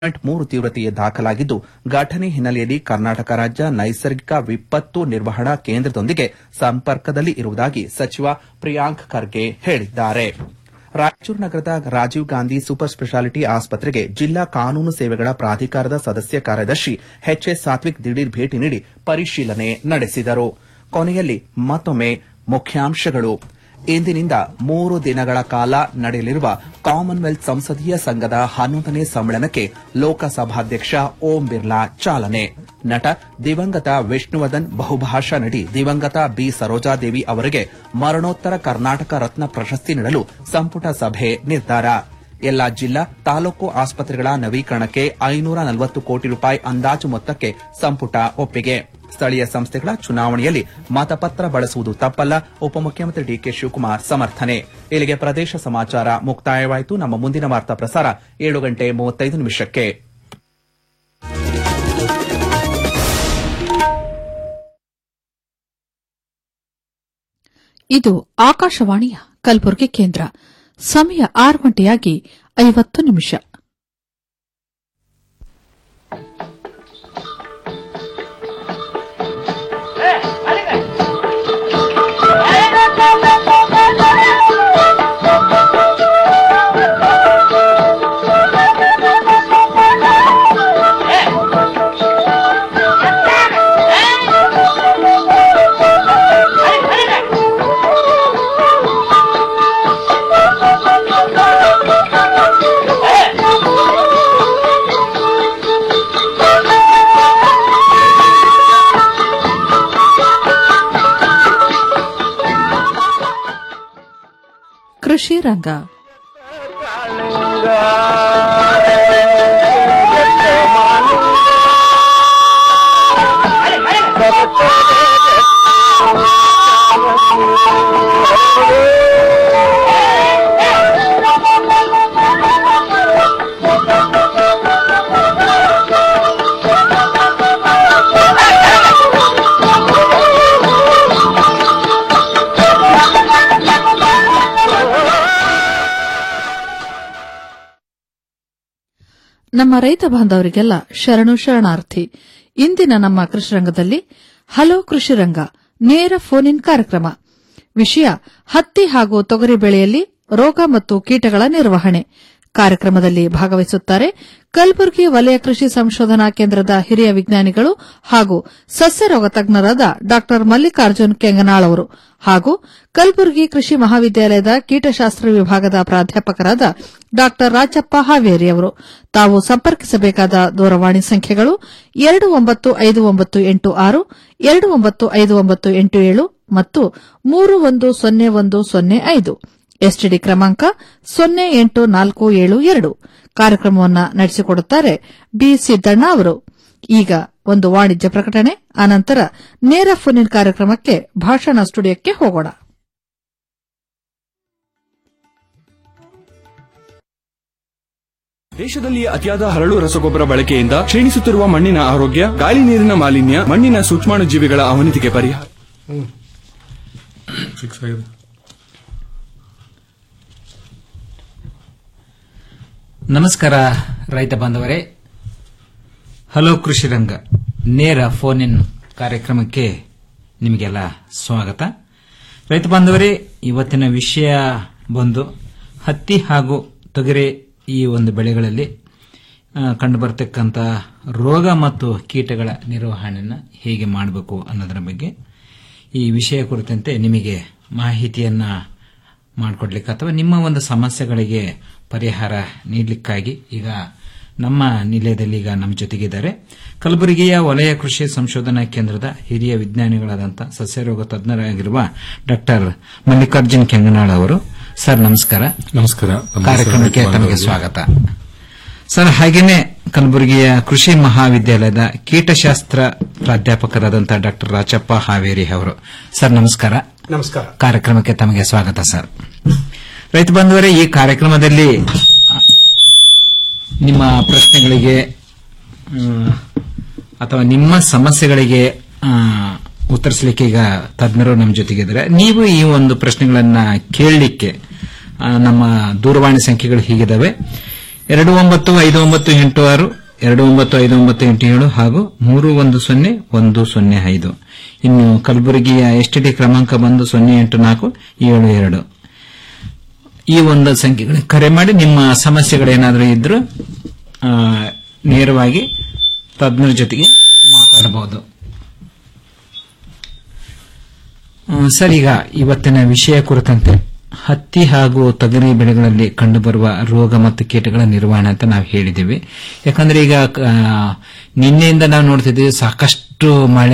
Point ಮೂರು ತೀವ್ರತೆಯ ದಾಖಲಾಗಿದ್ದು ಘಟನೆ ಹಿನ್ನೆಲೆಯಲ್ಲಿ ಕರ್ನಾಟಕ ರಾಜ್ಯ ನೈಸರ್ಗಿಕ ವಿಪತ್ತು ನಿರ್ವಹಣಾ ಕೇಂದ್ರದೊಂದಿಗೆ ಸಂಪರ್ಕದಲ್ಲಿ ಇರುವುದಾಗಿ ಸಚಿವ ಪ್ರಿಯಾಂಕ್ ಖರ್ಗೆ ಹೇಳಿದ್ದಾರೆ ರಾಯಚೂರು ನಗರದ ರಾಜೀವ್ ಗಾಂಧಿ ಸೂಪರ್ ಸ್ಪೆಷಾಲಿಟಿ ಆಸ್ಪತ್ರೆಗೆ ಜಿಲ್ಲಾ ಕಾನೂನು ಸೇವೆಗಳ ಪ್ರಾಧಿಕಾರದ ಸದಸ್ಯ ಕಾರ್ಯದರ್ಶಿ ಎಚ್ಎಸ್ ಸಾತ್ವಿಕ್ ದಿಢೀರ್ ಭೇಟಿ ನೀಡಿ ಪರಿಶೀಲನೆ ನಡೆಸಿದರು ಕೊನೆಯಲ್ಲಿ ಮತ್ತೊಮ್ಮೆ ಮುಖ್ಯಾಂಶಗಳು ಇಂದಿನಿಂದ ಮೂರು ದಿನಗಳ ಕಾಲ ನಡೆಯಲಿರುವ ಕಾಮನ್ವೆಲ್ತ್ ಸಂಸದೀಯ ಸಂಘದ ಹನ್ನೊಂದನೇ ಸಮ್ಮೇಳನಕ್ಕೆ ಲೋಕಸಭಾಧ್ಯಕ್ಷ ಓಂ ಬಿರ್ಲಾ ಚಾಲನೆ ನಟ ದಿವಂಗತ ವಿಷ್ಣುವರ್ಧನ್ ಬಹುಭಾಷಾ ನಟಿ ದಿವಂಗತ ಬಿ ಸರೋಜಾದೇವಿ ಅವರಿಗೆ ಮರಣೋತ್ತರ ಕರ್ನಾಟಕ ರತ್ನ ಪ್ರಶಸ್ತಿ ನೀಡಲು ಸಂಪುಟ ಸಭೆ ನಿರ್ಧಾರ ಎಲ್ಲಾ ಜಿಲ್ಲಾ ತಾಲೂಕು ಆಸ್ಪತ್ರೆಗಳ ನವೀಕರಣಕ್ಕೆ ಐನೂರ ನಲವತ್ತು ಕೋಟಿ ರೂಪಾಯಿ ಅಂದಾಜು ಮೊತ್ತಕ್ಕೆ ಸಂಪುಟ ಒಪ್ಪಿಗೆ ಸ್ಥಳೀಯ ಸಂಸ್ಥೆಗಳ ಚುನಾವಣೆಯಲ್ಲಿ ಮತಪತ್ರ ಬಳಸುವುದು ತಪ್ಪಲ್ಲ ಉಪಮುಖ್ಯಮಂತ್ರಿ ಡಿಕೆ ಶಿವಕುಮಾರ್ ಸಮರ್ಥನೆ ಇಲ್ಲಿಗೆ ಪ್ರದೇಶ ಸಮಾಚಾರ ಮುಕ್ತಾಯವಾಯಿತು ನಮ್ಮ ಮುಂದಿನ ವಾರ್ತಾ ಪ್ರಸಾರ ಏಳು ಗಂಟೆ ಮೂವತ್ತೈದು ನಿಮಿಷಕ್ಕೆ ಇದು ಆಕಾಶವಾಣಿಯ ಕಲಬುರಗಿ ಕೇಂದ್ರ ಸಮಯ ಆರು ಗಂಟೆಯಾಗಿ ಐವತ್ತು ನಿಮಿಷ ಕೃಷಿ ರಂಗ ನಮ್ಮ ರೈತ ಬಾಂಧವರಿಗೆಲ್ಲ ಶರಣು ಶರಣಾರ್ಥಿ ಇಂದಿನ ನಮ್ಮ ಕೃಷಿ ರಂಗದಲ್ಲಿ ಹಲೋ ಕೃಷಿ ರಂಗ ನೇರ ಫೋನ್ ಇನ್ ಕಾರ್ಯಕ್ರಮ ವಿಷಯ ಹತ್ತಿ ಹಾಗೂ ತೊಗರಿ ಬೆಳೆಯಲ್ಲಿ ರೋಗ ಮತ್ತು ಕೀಟಗಳ ನಿರ್ವಹಣೆ ಕಾರ್ಯಕ್ರಮದಲ್ಲಿ ಭಾಗವಹಿಸುತ್ತಾರೆ ಕಲಬುರಗಿ ವಲಯ ಕೃಷಿ ಸಂಶೋಧನಾ ಕೇಂದ್ರದ ಹಿರಿಯ ವಿಜ್ಞಾನಿಗಳು ಹಾಗೂ ಸಸ್ಯರೋಗ ತಜ್ಞರಾದ ಡಾ ಮಲ್ಲಿಕಾರ್ಜುನ್ ಕೆಂಗನಾಳ್ ಅವರು ಹಾಗೂ ಕಲಬುರಗಿ ಕೃಷಿ ಮಹಾವಿದ್ಯಾಲಯದ ಕೀಟಶಾಸ್ತ್ರ ವಿಭಾಗದ ಪ್ರಾಧ್ಯಾಪಕರಾದ ಡಾ ರಾಜಪ್ಪ ಹಾವೇರಿ ಅವರು ತಾವು ಸಂಪರ್ಕಿಸಬೇಕಾದ ದೂರವಾಣಿ ಸಂಖ್ಯೆಗಳು ಎರಡು ಒಂಬತ್ತು ಐದು ಒಂಬತ್ತು ಎಂಟು ಆರು ಎರಡು ಒಂಬತ್ತು ಐದು ಒಂಬತ್ತು ಎಂಟು ಏಳು ಮತ್ತು ಮೂರು ಒಂದು ಸೊನ್ನೆ ಒಂದು ಸೊನ್ನೆ ಐದು ಎಸ್ಟಿಡಿ ಕ್ರಮಾಂಕ ಸೊನ್ನೆ ಎಂಟು ನಾಲ್ಕು ಏಳು ಎರಡು ಕಾರ್ಯಕ್ರಮವನ್ನು ನಡೆಸಿಕೊಡುತ್ತಾರೆ ಬಿ ಸಿದ್ದಣ್ಣ ಅವರು ಈಗ ಒಂದು ವಾಣಿಜ್ಯ ಪ್ರಕಟಣೆ ಅನಂತರ ನೇರ ಫೋನ್ ಇನ್ ಕಾರ್ಯಕ್ರಮಕ್ಕೆ ಭಾಷಣ ಸ್ಟುಡಿಯೋಕ್ಕೆ ಹೋಗೋಣ ದೇಶದಲ್ಲಿ ಅತಿಯಾದ ಹರಳು ರಸಗೊಬ್ಬರ ಬಳಕೆಯಿಂದ ಕ್ಷೀಣಿಸುತ್ತಿರುವ ಮಣ್ಣಿನ ಆರೋಗ್ಯ ಗಾಳಿ ನೀರಿನ ಮಾಲಿನ್ಯ ಮಣ್ಣಿನ ಸೂಕ್ಷ್ಮಾಣು ಜೀವಿಗಳ ಅವನತಿಗೆ ಪರಿಹಾರ ಫಿಕ್ಸ್ ಆಗಿದೆ ನಮಸ್ಕಾರ ರೈತ ಬಾಂಧವರೇ ಹಲೋ ಕೃಷಿ ರಂಗ ನೇರ ಫೋನ್ ಇನ್ ಕಾರ್ಯಕ್ರಮಕ್ಕೆ ನಿಮಗೆಲ್ಲ ಸ್ವಾಗತ ರೈತ ಬಾಂಧವರೇ ಇವತ್ತಿನ ವಿಷಯ ಬಂದು ಹತ್ತಿ ಹಾಗೂ ತೊಗರೆ ಈ ಒಂದು ಬೆಳೆಗಳಲ್ಲಿ ಆ, ಕಂಡುಬರ್ತಕ್ಕಂಥ ರೋಗ ಮತ್ತು ಕೀಟಗಳ ನಿರ್ವಹಣೆಯನ್ನು ಹೇಗೆ ಮಾಡಬೇಕು ಅನ್ನೋದರ ಬಗ್ಗೆ ಈ ವಿಷಯ ಕುರಿತಂತೆ ನಿಮಗೆ ಮಾಹಿತಿಯನ್ನ ಮಾಡಿಕೊಡ್ಲಿಕ್ಕೆ ಅಥವಾ ನಿಮ್ಮ ಒಂದು ಸಮಸ್ಯೆಗಳಿಗೆ ಪರಿಹಾರ ನೀಡಲಿಕ್ಕಾಗಿ ಈಗ ನಮ್ಮ ನಿಲಯದಲ್ಲಿ ಈಗ ನಮ್ಮ ಜೊತೆಗಿದ್ದಾರೆ ಕಲಬುರಗಿಯ ವಲಯ ಕೃಷಿ ಸಂಶೋಧನಾ ಕೇಂದ್ರದ ಹಿರಿಯ ವಿಜ್ಞಾನಿಗಳಾದಂಥ ಸಸ್ಯರೋಗ ತಜ್ಞರಾಗಿರುವ ಡಾಕ್ಟರ್ ಮಲ್ಲಿಕಾರ್ಜುನ್ ಕೆಂಗನಾಳ್ ಅವರು ಸರ್ ನಮಸ್ಕಾರ ನಮಸ್ಕಾರ ನಮ್ಮ ಕಾರ್ಯಕ್ರಮಕ್ಕೆ ಹೆಸರು ತಮಗೆ ಬಾಲರಾಜು. ಸ್ವಾಗತ ಸರ್ ಹಾಗೇನೆ ಕಲಬುರಗಿಯ ಕೃಷಿ ಮಹಾವಿದ್ಯಾಲಯದ ಕೀಟಶಾಸ್ತ್ರ ಪ್ರಾಧ್ಯಾಪಕರಾದಂತಹ ಡಾಕ್ಟರ್ ರಾಚಪ್ಪ ಹಾವೇರಿ ಅವರು ಸರ್ ನಮಸ್ಕಾರ ನಮಸ್ಕಾರ ಕಾರ್ಯಕ್ರಮಕ್ಕೆ ತಮಗೆ ಸ್ವಾಗತ ಸರ್ ರೈತ ಬಂಧುವರೇ ಈ ಕಾರ್ಯಕ್ರಮದಲ್ಲಿ ಆ, ನಿಮ್ಮ ಪ್ರಶ್ನೆಗಳಿಗೆ ಆ, ಅಥವಾ ನಿಮ್ಮ ಸಮಸ್ಯೆಗಳಿಗೆ ಆ, ಉತ್ತರಿಸಲಿಕ್ಕೆ ಈಗ ತಜ್ಞರು ನಮ್ಮ ಜೊತೆಗಿದ್ದಾರೆ ನೀವು ಈ ಒಂದು ಪ್ರಶ್ನೆಗಳನ್ನ ಕೇಳಲಿಕ್ಕೆ ಆ, ನಮ್ಮ ದೂರವಾಣಿ ಸಂಖ್ಯೆಗಳು ಹೀಗಿದಾವೆ ಎರಡು ಒಂಬತ್ತು ಐದು ಒಂಬತ್ತು ಎಂಟು ಆರು ಎರಡು ಒಂಬತ್ತು ಐದು ಒಂಬತ್ತು ಎಂಟು ಏಳು ಹಾಗೂ ಮೂರು ಒಂದು ಸೊನ್ನೆ ಒಂದು ಸೊನ್ನೆ ಐದು ಇನ್ನು ಕಲಬುರಗಿಯ ಎಸ್ಟಿಡಿ ಕ್ರಮಾಂಕ ಬಂದು ಸೊನ್ನೆ ಎಂಟು ನಾಲ್ಕು ಏಳು ಎರಡು ಈ ಒಂದು ಸಂಖ್ಯೆಗಳಿಗೆ ಕರೆ ಮಾಡಿ ನಿಮ್ಮ ಸಮಸ್ಯೆಗಳೇನಾದರೂ ಇದ್ರೂ ಆ, ನೇರವಾಗಿ ತಜ್ಞರ ಜೊತೆಗೆ ಮಾತಾಡಬಹುದು ಆ, ಸರ್ ಈಗ ಇವತ್ತಿನ ವಿಷಯ ಕುರಿತಂತೆ ಹತ್ತಿ ಹಾಗೂ ತೊಗರಿ ಬೆಳೆಗಳಲ್ಲಿ ಕಂಡುಬರುವ ರೋಗ ಮತ್ತು ಕೀಟಗಳ ನಿರ್ವಹಣೆ ಅಂತ ನಾವು ಹೇಳಿದ್ದೀವಿ ಯಾಕಂದ್ರೆ ಈಗ ಆ, ನಿನ್ನೆಯಿಂದ ನಾವು ನೋಡ್ತಿದ್ದೀವಿ ಸಾಕಷ್ಟು ಮಳೆ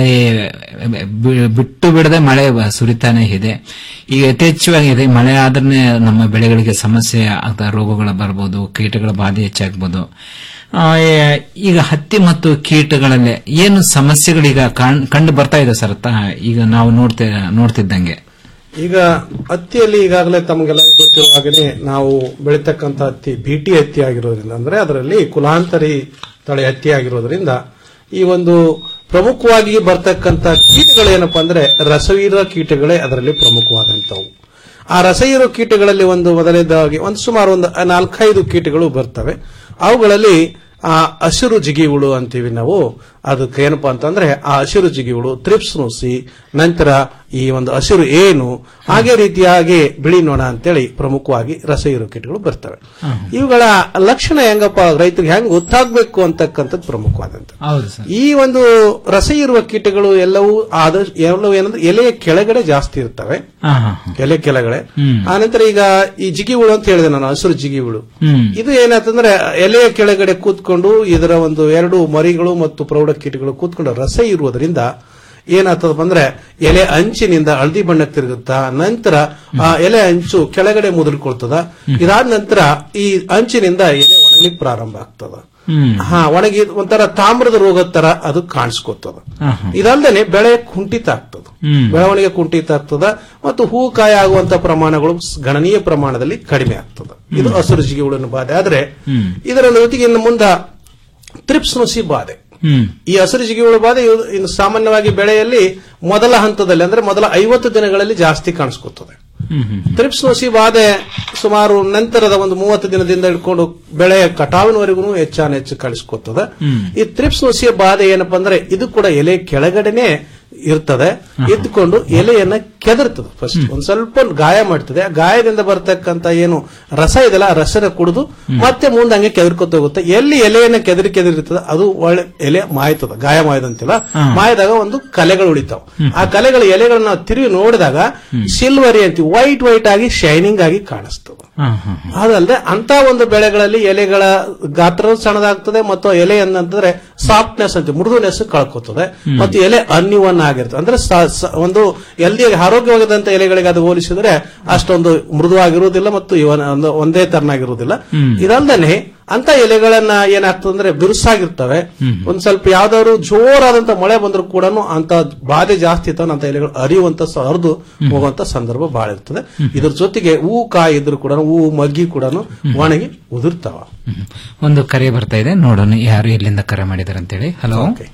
ಬಿ- ಬಿಟ್ಟು ಬಿಡದೆ ಮಳೆ ಬ- ಸುರಿತಾನೆ ಇದೆ ಈಗ ಯಥೇಚ್ಛವಾಗಿದೆ ಮಳೆ ಆದ್ರೆ ನಮ್ಮ ಬೆಳೆಗಳಿಗೆ ಸಮಸ್ಯೆ ಆಗ್ತಾ ರೋಗಗಳು ಬರ್ಬೋದು ಕೀಟಗಳ ಬಾಧೆ ಹೆಚ್ಚಾಗ್ಬೋದು ಆ, ಏ- ಈಗ ಹತ್ತಿ ಮತ್ತು ಕೀಟಗಳಲ್ಲಿ ಏನು ಸಮಸ್ಯೆಗಳೀಗ ಕಾಣ್- ಕಂಡು ಬರ್ತಾ ಇದೆ ಸರ್ ತ- ಈಗ ನಾವು ನೋಡ್ತಾ ನೋಡ್ತಿದ್ದಂಗೆ ಈಗ ಹತ್ತಿಯಲ್ಲಿ ಈಗಾಗಲೇ ತಮಗೆಲ್ಲ ಗೊತ್ತಿರುವ ಹಾಗೆಯೇ ನಾವು ಬೆಳೀತಕ್ಕಂಥ ಹತ್ತಿ ಬಿಟಿ ಹತ್ತಿ ಆಗಿರೋದ್ರಿಂದ ಅಂದ್ರೆ ಅದರಲ್ಲಿ ಕುಲಾಂತರಿ ತಳಿ ಹತ್ತಿ ಆಗಿರೋದ್ರಿಂದ ಈ ಒಂದು ಪ್ರಮುಖವಾಗಿ ಬರ್ತಕ್ಕಂಥ ಕೀಟಗಳು ಏನಪ್ಪಾ ಅಂದ್ರೆ ರಸವೀರ ಕೀಟಗಳೇ ಅದರಲ್ಲಿ ಪ್ರಮುಖವಾದಂತವು ಆ ರಸಹೀರೋ ಕೀಟಗಳಲ್ಲಿ ಒಂದು ಮೊದಲನೇದಾಗಿ ಒಂದು ಸುಮಾರು ಒಂದು ನಾಲ್ಕೈದು ಕೀಟಗಳು ಬರ್ತವೆ ಅವುಗಳಲ್ಲಿ ಆ ಹಸಿರು ಜಿಗಿಹುಳು ಅಂತೀವಿ ನಾವು ಅದಕ್ಕೆ ಏನಪ್ಪಾ ಅಂತಂದ್ರೆ ಆ ಹಸಿರು ಜಿಗಿಹುಳು ತ್ರಿಪ್ಸ್ ನುಸಿ ನಂತರ ಈ ಒಂದು ಹಸಿರು ಏನು ಹಾಗೆ ರೀತಿಯಾಗಿ ಬಿಳಿ ನೊಣ ಅಂತೇಳಿ ಪ್ರಮುಖವಾಗಿ ರಸಹೀರೋ ಕೀಟಗಳು ಬರ್ತವೆ ಇವುಗಳ ಲಕ್ಷಣ ಹೆಂಗಪ್ಪ ರೈತರಿಗೆ ಹೆಂಗ್ ಗೊತ್ತಾಗ್ಬೇಕು ಅಂತಕ್ಕಂಥದ್ದು ಪ್ರಮುಖವಾದಂತ ಹೌದು ಸರ್ ಈ ಒಂದು ರಸ ಇರುವ ಕೀಟಗಳು ಎಲ್ಲವೂ ಆದಷ್ಟು ಎಲ್ಲವೂ ಏನಂದ್ರೆ ಎಲೆಯ ಕೆಳಗಡೆ ಜಾಸ್ತಿ ಇರ್ತವೆ ಹಾ ಹಾ ಎಲೆ ಕೆಳಗಡೆ ಹ್ಮ್. ಆನಂತರ ಈಗ ಈ ಜಿಗಿ ಹುಳು ಅಂತ ಹೇಳಿದೆ ನಾನು ಹಸಿರು ಜಿಗಿ ಹುಳು ಹ್ಮ್ ಇದು ಏನಾಯ್ತಂದ್ರೆ ಎಲೆಯ ಕೆಳಗಡೆ ಕೂತ್ಕೊಂಡು ಇದರ ಒಂದು ಎರಡು ಮರಿಗಳು ಮತ್ತು ಪ್ರೌಢ ಕೀಟಗಳು ಕೂತ್ಕೊಂಡು ರಸ ಇರುವುದರಿಂದ ಏನಾಗ್ತದಪ್ಪ ಅಂದ್ರೆ ಎಲೆ ಅಂಚಿನಿಂದ ಹಳದಿ ಬಣ್ಣಕ್ಕೆ ತಿರುಗುತ್ತಾ ನಂತರ ಆ ಎಲೆ ಅಂಚು ಕೆಳಗಡೆ ಮುದುರ್ಕೊಳ್ತದ ಇದಾದ ನಂತರ ಈ ಅಂಚಿನಿಂದ ಎಲೆ ಒಣಗ್ಲಿಕ್ಕೆ ಪ್ರಾರಂಭ ಆಗ್ತದ ಹ್ಮ್ ಹಾ ಒಣಗಿ ಒಂಥರ ತಾಮ್ರದ ರೋಗದ ತರ ಅದು ಕಾಣಿಸ್ಕೊತದ ಹಾ, ಹಾ. ಇದಲ್ದೇನೆ ಬೆಳೆ ಕುಂಠಿತ ಆಗ್ತದ ಹ್ಮ್. ಬೆಳವಣಿಗೆ ಕುಂಠಿತ ಆಗ್ತದ ಮತ್ತು ಹೂ ಕಾಯ ಆಗುವಂತ ಪ್ರಮಾಣಗಳು ಸ್- ಗಣನೀಯ ಪ್ರಮಾಣದಲ್ಲಿ ಕಡಿಮೆ ಆಗ್ತದ ಇದು ಹಸಿರು ಜಿಗಿಹುಳನ ಬಾಧೆ ಆದ್ರೆ ಹ್ಮ್. ಇದರ ಜೊತೆಗೆ ಇನ್ನು ಮುಂದ ತ್ರಿಪ್ಸ್ ನುಸಿ ಬಾಧೆ ಹ್ಮ್ ಈ ಹಸಿರು ಜಿಗಿಹುಳು ಬಾಧೆ ಇವು- ಇನ್ನು ಸಾಮಾನ್ಯವಾಗಿ ಬೆಳೆಯಲ್ಲಿ ಮೊದಲ ಹಂತದಲ್ಲಿ ಅಂದ್ರೆ ಮೊದಲ ಐವತ್ತು ದಿನಗಳಲ್ಲಿ ಜಾಸ್ತಿ ಕಾಣಿಸ್ಕೊತದೆ ಹ್ಮ್ ಹ್ಮ್ ತ್ರಿಪ್ಸ್ ನುಸಿ ಬಾಧೆ ಸುಮಾರು ನಂತರದ ಒಂದು ಮೂವತ್ತು ದಿನದಿಂದ ಹಿಡ್ಕೊಂಡು ಬೆಳೆಯ ಕಟಾವಿನವರೆಗೂ ಹೆಚ್ಚಾನ ಹೆಚ್ಚು ಕಾಣಿಸ್ಕೊತದೆ ಹ್ಮ್. ಈ ತ್ರಿಪ್ಸ್ ನುಸಿಯ ಬಾಧೆ ಏನಪ್ಪಾ ಅಂದ್ರೆ ಇದು ಕೂಡ ಎಲೆ ಕೆಳಗಡೆನೆ ಇರ್ತದೆ ಇದ್ಕೊಂಡು ಎಲೆಯನ್ನ ಕೆದರ್ತದೆ ಫಸ್ಟ್ ಒಂದ್ ಸ್ವಲ್ಪ ಗಾಯ ಮಾಡ್ತದೆ ಆ ಗಾಯದಿಂದ ಬರ್ತಕ್ಕಂತ ಏನು ರಸ ಇದೆಲ್ಲ ಆ ರಸನ ಕುಡಿದು ಮತ್ತೆ ಮುಂದೆ ಹಂಗೆ ಕೆದರ್ಕೊತ ಹೋಗುತ್ತೆ ಎಲ್ಲಿ ಎಲೆಯನ್ನ ಕೆದರಿ ಕೆದರಿರ್ತದೆ ಅದು ಒಳ್ಳೆ ಎಲೆ ಮಾಯ್ತದ ಗಾಯ ಮಾಯದಂತಿಲ್ಲ ಮಾಯದಾಗ ಒಂದು ಕಲೆಗಳು ಉಳಿತಾವ ಆ ಕಲೆಗಳ ಎಲೆಗಳನ್ನ ನಾವು ತಿರುಗಿ ನೋಡಿದಾಗ ಸಿಲ್ವರಿ ಅಂತೀವಿ ವೈಟ್ ವೈಟ್ ಆಗಿ ಶೈನಿಂಗ್ ಆಗಿ ಕಾಣಿಸ್ತದೆ ಹಾ ಹಾ ಅದಲ್ಲದೆ ಅಂತ ಒಂದು ಬೆಳೆಗಳಲ್ಲಿ ಎಲೆಗಳ ಗಾತ್ರ ಸಣ್ಣದಾಗ್ತದೆ ಮತ್ತು ಎಲೆ ಅಂತಂದ್ರೆ ಸಾಫ್ಟ್ನೆಸ್ ಅಂತ ಮೃದುನೆಸ್ ಕಳ್ಕೊತದೆ ಮತ್ತು ಎಲೆ ಅನ್ಯೂವನ್ ಆಗಿರ್ತದೆ ಅಂದ್ರೆ ಸ- ಸ- ಒಂದು ಎಲ್ಲಿ ಆರೋಗ್ಯವಾಗದಂತ ಎಲೆಗಳಿಗೆ ಅದು ಹೋಲಿಸಿದ್ರೆ ಅಷ್ಟೊಂದು ಮೃದುವಾಗಿರುವುದಿಲ್ಲ ಮತ್ತು ಇವನ್ ಒಂದು ಒಂದೇ ತರನಾಗಿರುವುದಿಲ್ಲ ಇದಲ್ದೇನೆ ಅಂತ ಎಲೆಗಳನ್ನ ಏನಾಗ್ತದೆ ಅಂದ್ರೆ ಬಿರುಸಾಗಿರ್ತವೆ ಒಂದ್ ಸ್ವಲ್ಪ ಯಾವ್ದಾದ್ರು ಜೋರಾದಂತ ಮಳೆ ಬಂದ್ರು ಕೂಡ ಅಂತ ಬಾಧೆ ಜಾಸ್ತಿ ಇರ್ತಾವ ಅಂತ ಎಲೆಗಳು ಅರಿಯುವಂತ ಸ- ಹರಿದು ಹೋಗುವಂತ ಸಂದರ್ಭ ಬಹಳ ಇರ್ತದೆ ಇದ್ರ ಜೊತೆಗೆ ಹೂ ಕಾಯಿ ಇದ್ರು ಕೂಡ ಹೂ ಮಗ್ಗಿ ಕೂಡ ಒಣಗಿ ಉದುರ್ತಾವ ಹ್ಮ್. ಒಂದು ಕರೆ ಬರ್ತಾ ಇದೆ ನೋಡೋಣ ಯಾರು ಎಲ್ಲಿಂದ ಕರೆ ಮಾಡಿದಾರೆ ಅಂತೇಳಿ ಹಲೋ Okay.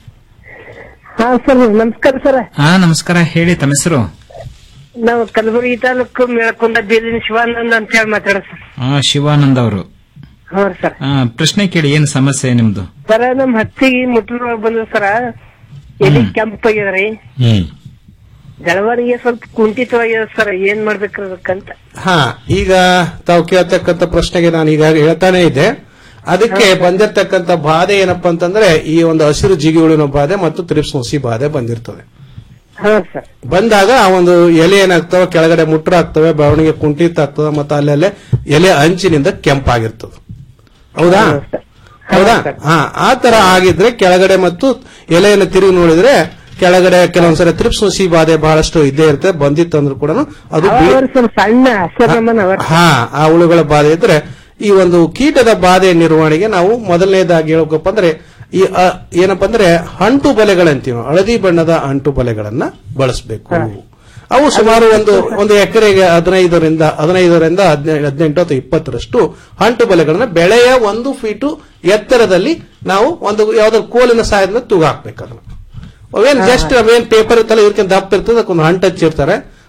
ಹಾ ಸರ್ ನಮಸ್ಕಾರ ಸರ್ ಹಾ ನಮಸ್ಕಾರ ಹೇಳಿ ತಮ್ಮ ಹೆಸರು ನಾವು ಕಲಬುರಗಿ ತಾಲೂಕು ಮೇಳಕೊಂಡ ಬೀದಿನ ಶಿವಾನಂದ್ ಅಂತ ಹೇಳಿ ಮಾತಾಡ ಸರ್ ಆ, ಶಿವಾನಂದ್ ಅವರು ಹೌದು ಸರ್ ಆ, ಪ್ರಶ್ನೆ ಕೇಳಿ ಏನ್ ಸಮಸ್ಯೆ ನಿಮ್ದು ಸರ ನಮ್ ಹತ್ತಿಗೆ ಮುಟ್ಟುವ ಬಂದ ಸರ ಎಲ್ಲಿ ಕೆಂಪಾಗ್ಯದ್ರಿ ಹ್ಮ್ ಬೆಳವಣಿಗೆ ಸ್ವಲ್ಪ ಕುಂಠಿತವಾಗ್ಯದ ಸರ್ ಏನ್ ಮಾಡ್ಬೇಕಂತ ಹಾ ಈಗ ತಾವು ಕೇಳ್ತಕ್ಕಂಥ ಪ್ರಶ್ನೆಗೆ ನಾನು ಈಗಾಗಲೇ ಹೇಳ್ತಾನೆ ಇದ್ದೆ ಅದಕ್ಕೆ ಬಂದಿರತಕ್ಕಂಥ ಬಾಧೆ ಏನಪ್ಪಾ ಅಂತಂದ್ರೆ ಈ ಒಂದು ಹಸಿರು ಜಿಗಿಹುಳಿನ ಬಾಧೆ ಮತ್ತು ತ್ರಿಪ್ಸ್ ನುಸಿ ಬಾಧೆ ಬಂದಿರ್ತದೆ ಹಾ ಸರ್ ಬಂದಾಗ ಆ ಒಂದು ಎಲೆ ಏನಾಗ್ತವೆ ಕೆಳಗಡೆ ಮುಟ್ರ ಆಗ್ತವೆ ಬೆಳವಣಿಗೆ ಕುಂಠಿತ ಆಗ್ತದೆ ಮತ್ತೆ ಅಲ್ಲೆಲ್ಲ ಎಲೆ ಅಂಚಿನಿಂದ ಕೆಂಪಾಗಿರ್ತದೆ ಹೌದಾ ಹೌದಾ ಹಾ ಆ ತರ ಆಗಿದ್ರೆ ಕೆಳಗಡೆ ಮತ್ತು ಎಲೆಯನ್ನು ತಿರುಗಿ ನೋಡಿದ್ರೆ ಕೆಳಗಡೆ ಕೆಲವೊಂದ್ಸರಿ ತ್ರಿಪ್ಸ್ ನುಸಿ ಬಾಧೆ ಬಹಳಷ್ಟು ಇದ್ದೇ ಇರುತ್ತೆ ಬಂದಿತ್ತಂದ್ರೂ ಕೂಡ ಅದು ಬಿಳಿ- ಅವ್ರ ಸರ್ ಸಣ್ಣ ಹಸಿರಮ್ಮನ ಅವರ್ ಹಾ ಆ ಹುಳುಗಳ ಬಾಧೆ ಇದ್ರೆ ಈ ಒಂದು ಕೀಟದ ಬಾಧೆ ನಿರ್ವಹಣೆಗೆ ನಾವು ಮೊದಲನೇದಾಗಿ ಹೇಳ್ಬೇಕಪ್ಪ ಅಂದ್ರೆ ಈ ಅ, ಏನಪ್ಪಾ ಅಂದ್ರೆ ಅಂಟು ಬಲೆಗಳಂತೀವಿ ನಾವು, ಹಳದಿ ಬಣ್ಣದ ಅಂಟು ಬಲೆಗಳನ್ನ ಬಳಸಬೇಕು ಅವು ಸುಮಾರು ಒಂದು ಒಂದು ಎಕರೆಗೆ ಹದಿನೈದರಿಂದ ಹದಿನೈದರಿಂದ ಹದಿನೈದು ಹದಿನೆಂಟು ಅಥವಾ ಇಪ್ಪತ್ತರಷ್ಟು ಅಂಟು ಬಲೆಗಳನ್ನ ಬೆಳೆಯ ಒಂದು ಫೀಟು ಎತ್ತರದಲ್ಲಿ ನಾವು ಒಂದು ಯಾವ್ದಾದ್ರು ಕೋಲಿನ ಸಹಾಯದಿಂದ ತೂಗಾಕ್ಬೇಕು ಅದನ್ನ ಅವೇನ್ ಜಸ್ಟ್ ಅವೇನ್ ಪೇಪರ್ ಇರ್ತಲ್ಲ ಇದಕ್ಕೆ ದಪ್ಪ ಇರ್ತದೆ ಅದಕ್ಕೊಂದು ಅಂಟು ಹಚ್ಚಿರ್ತಾರೆ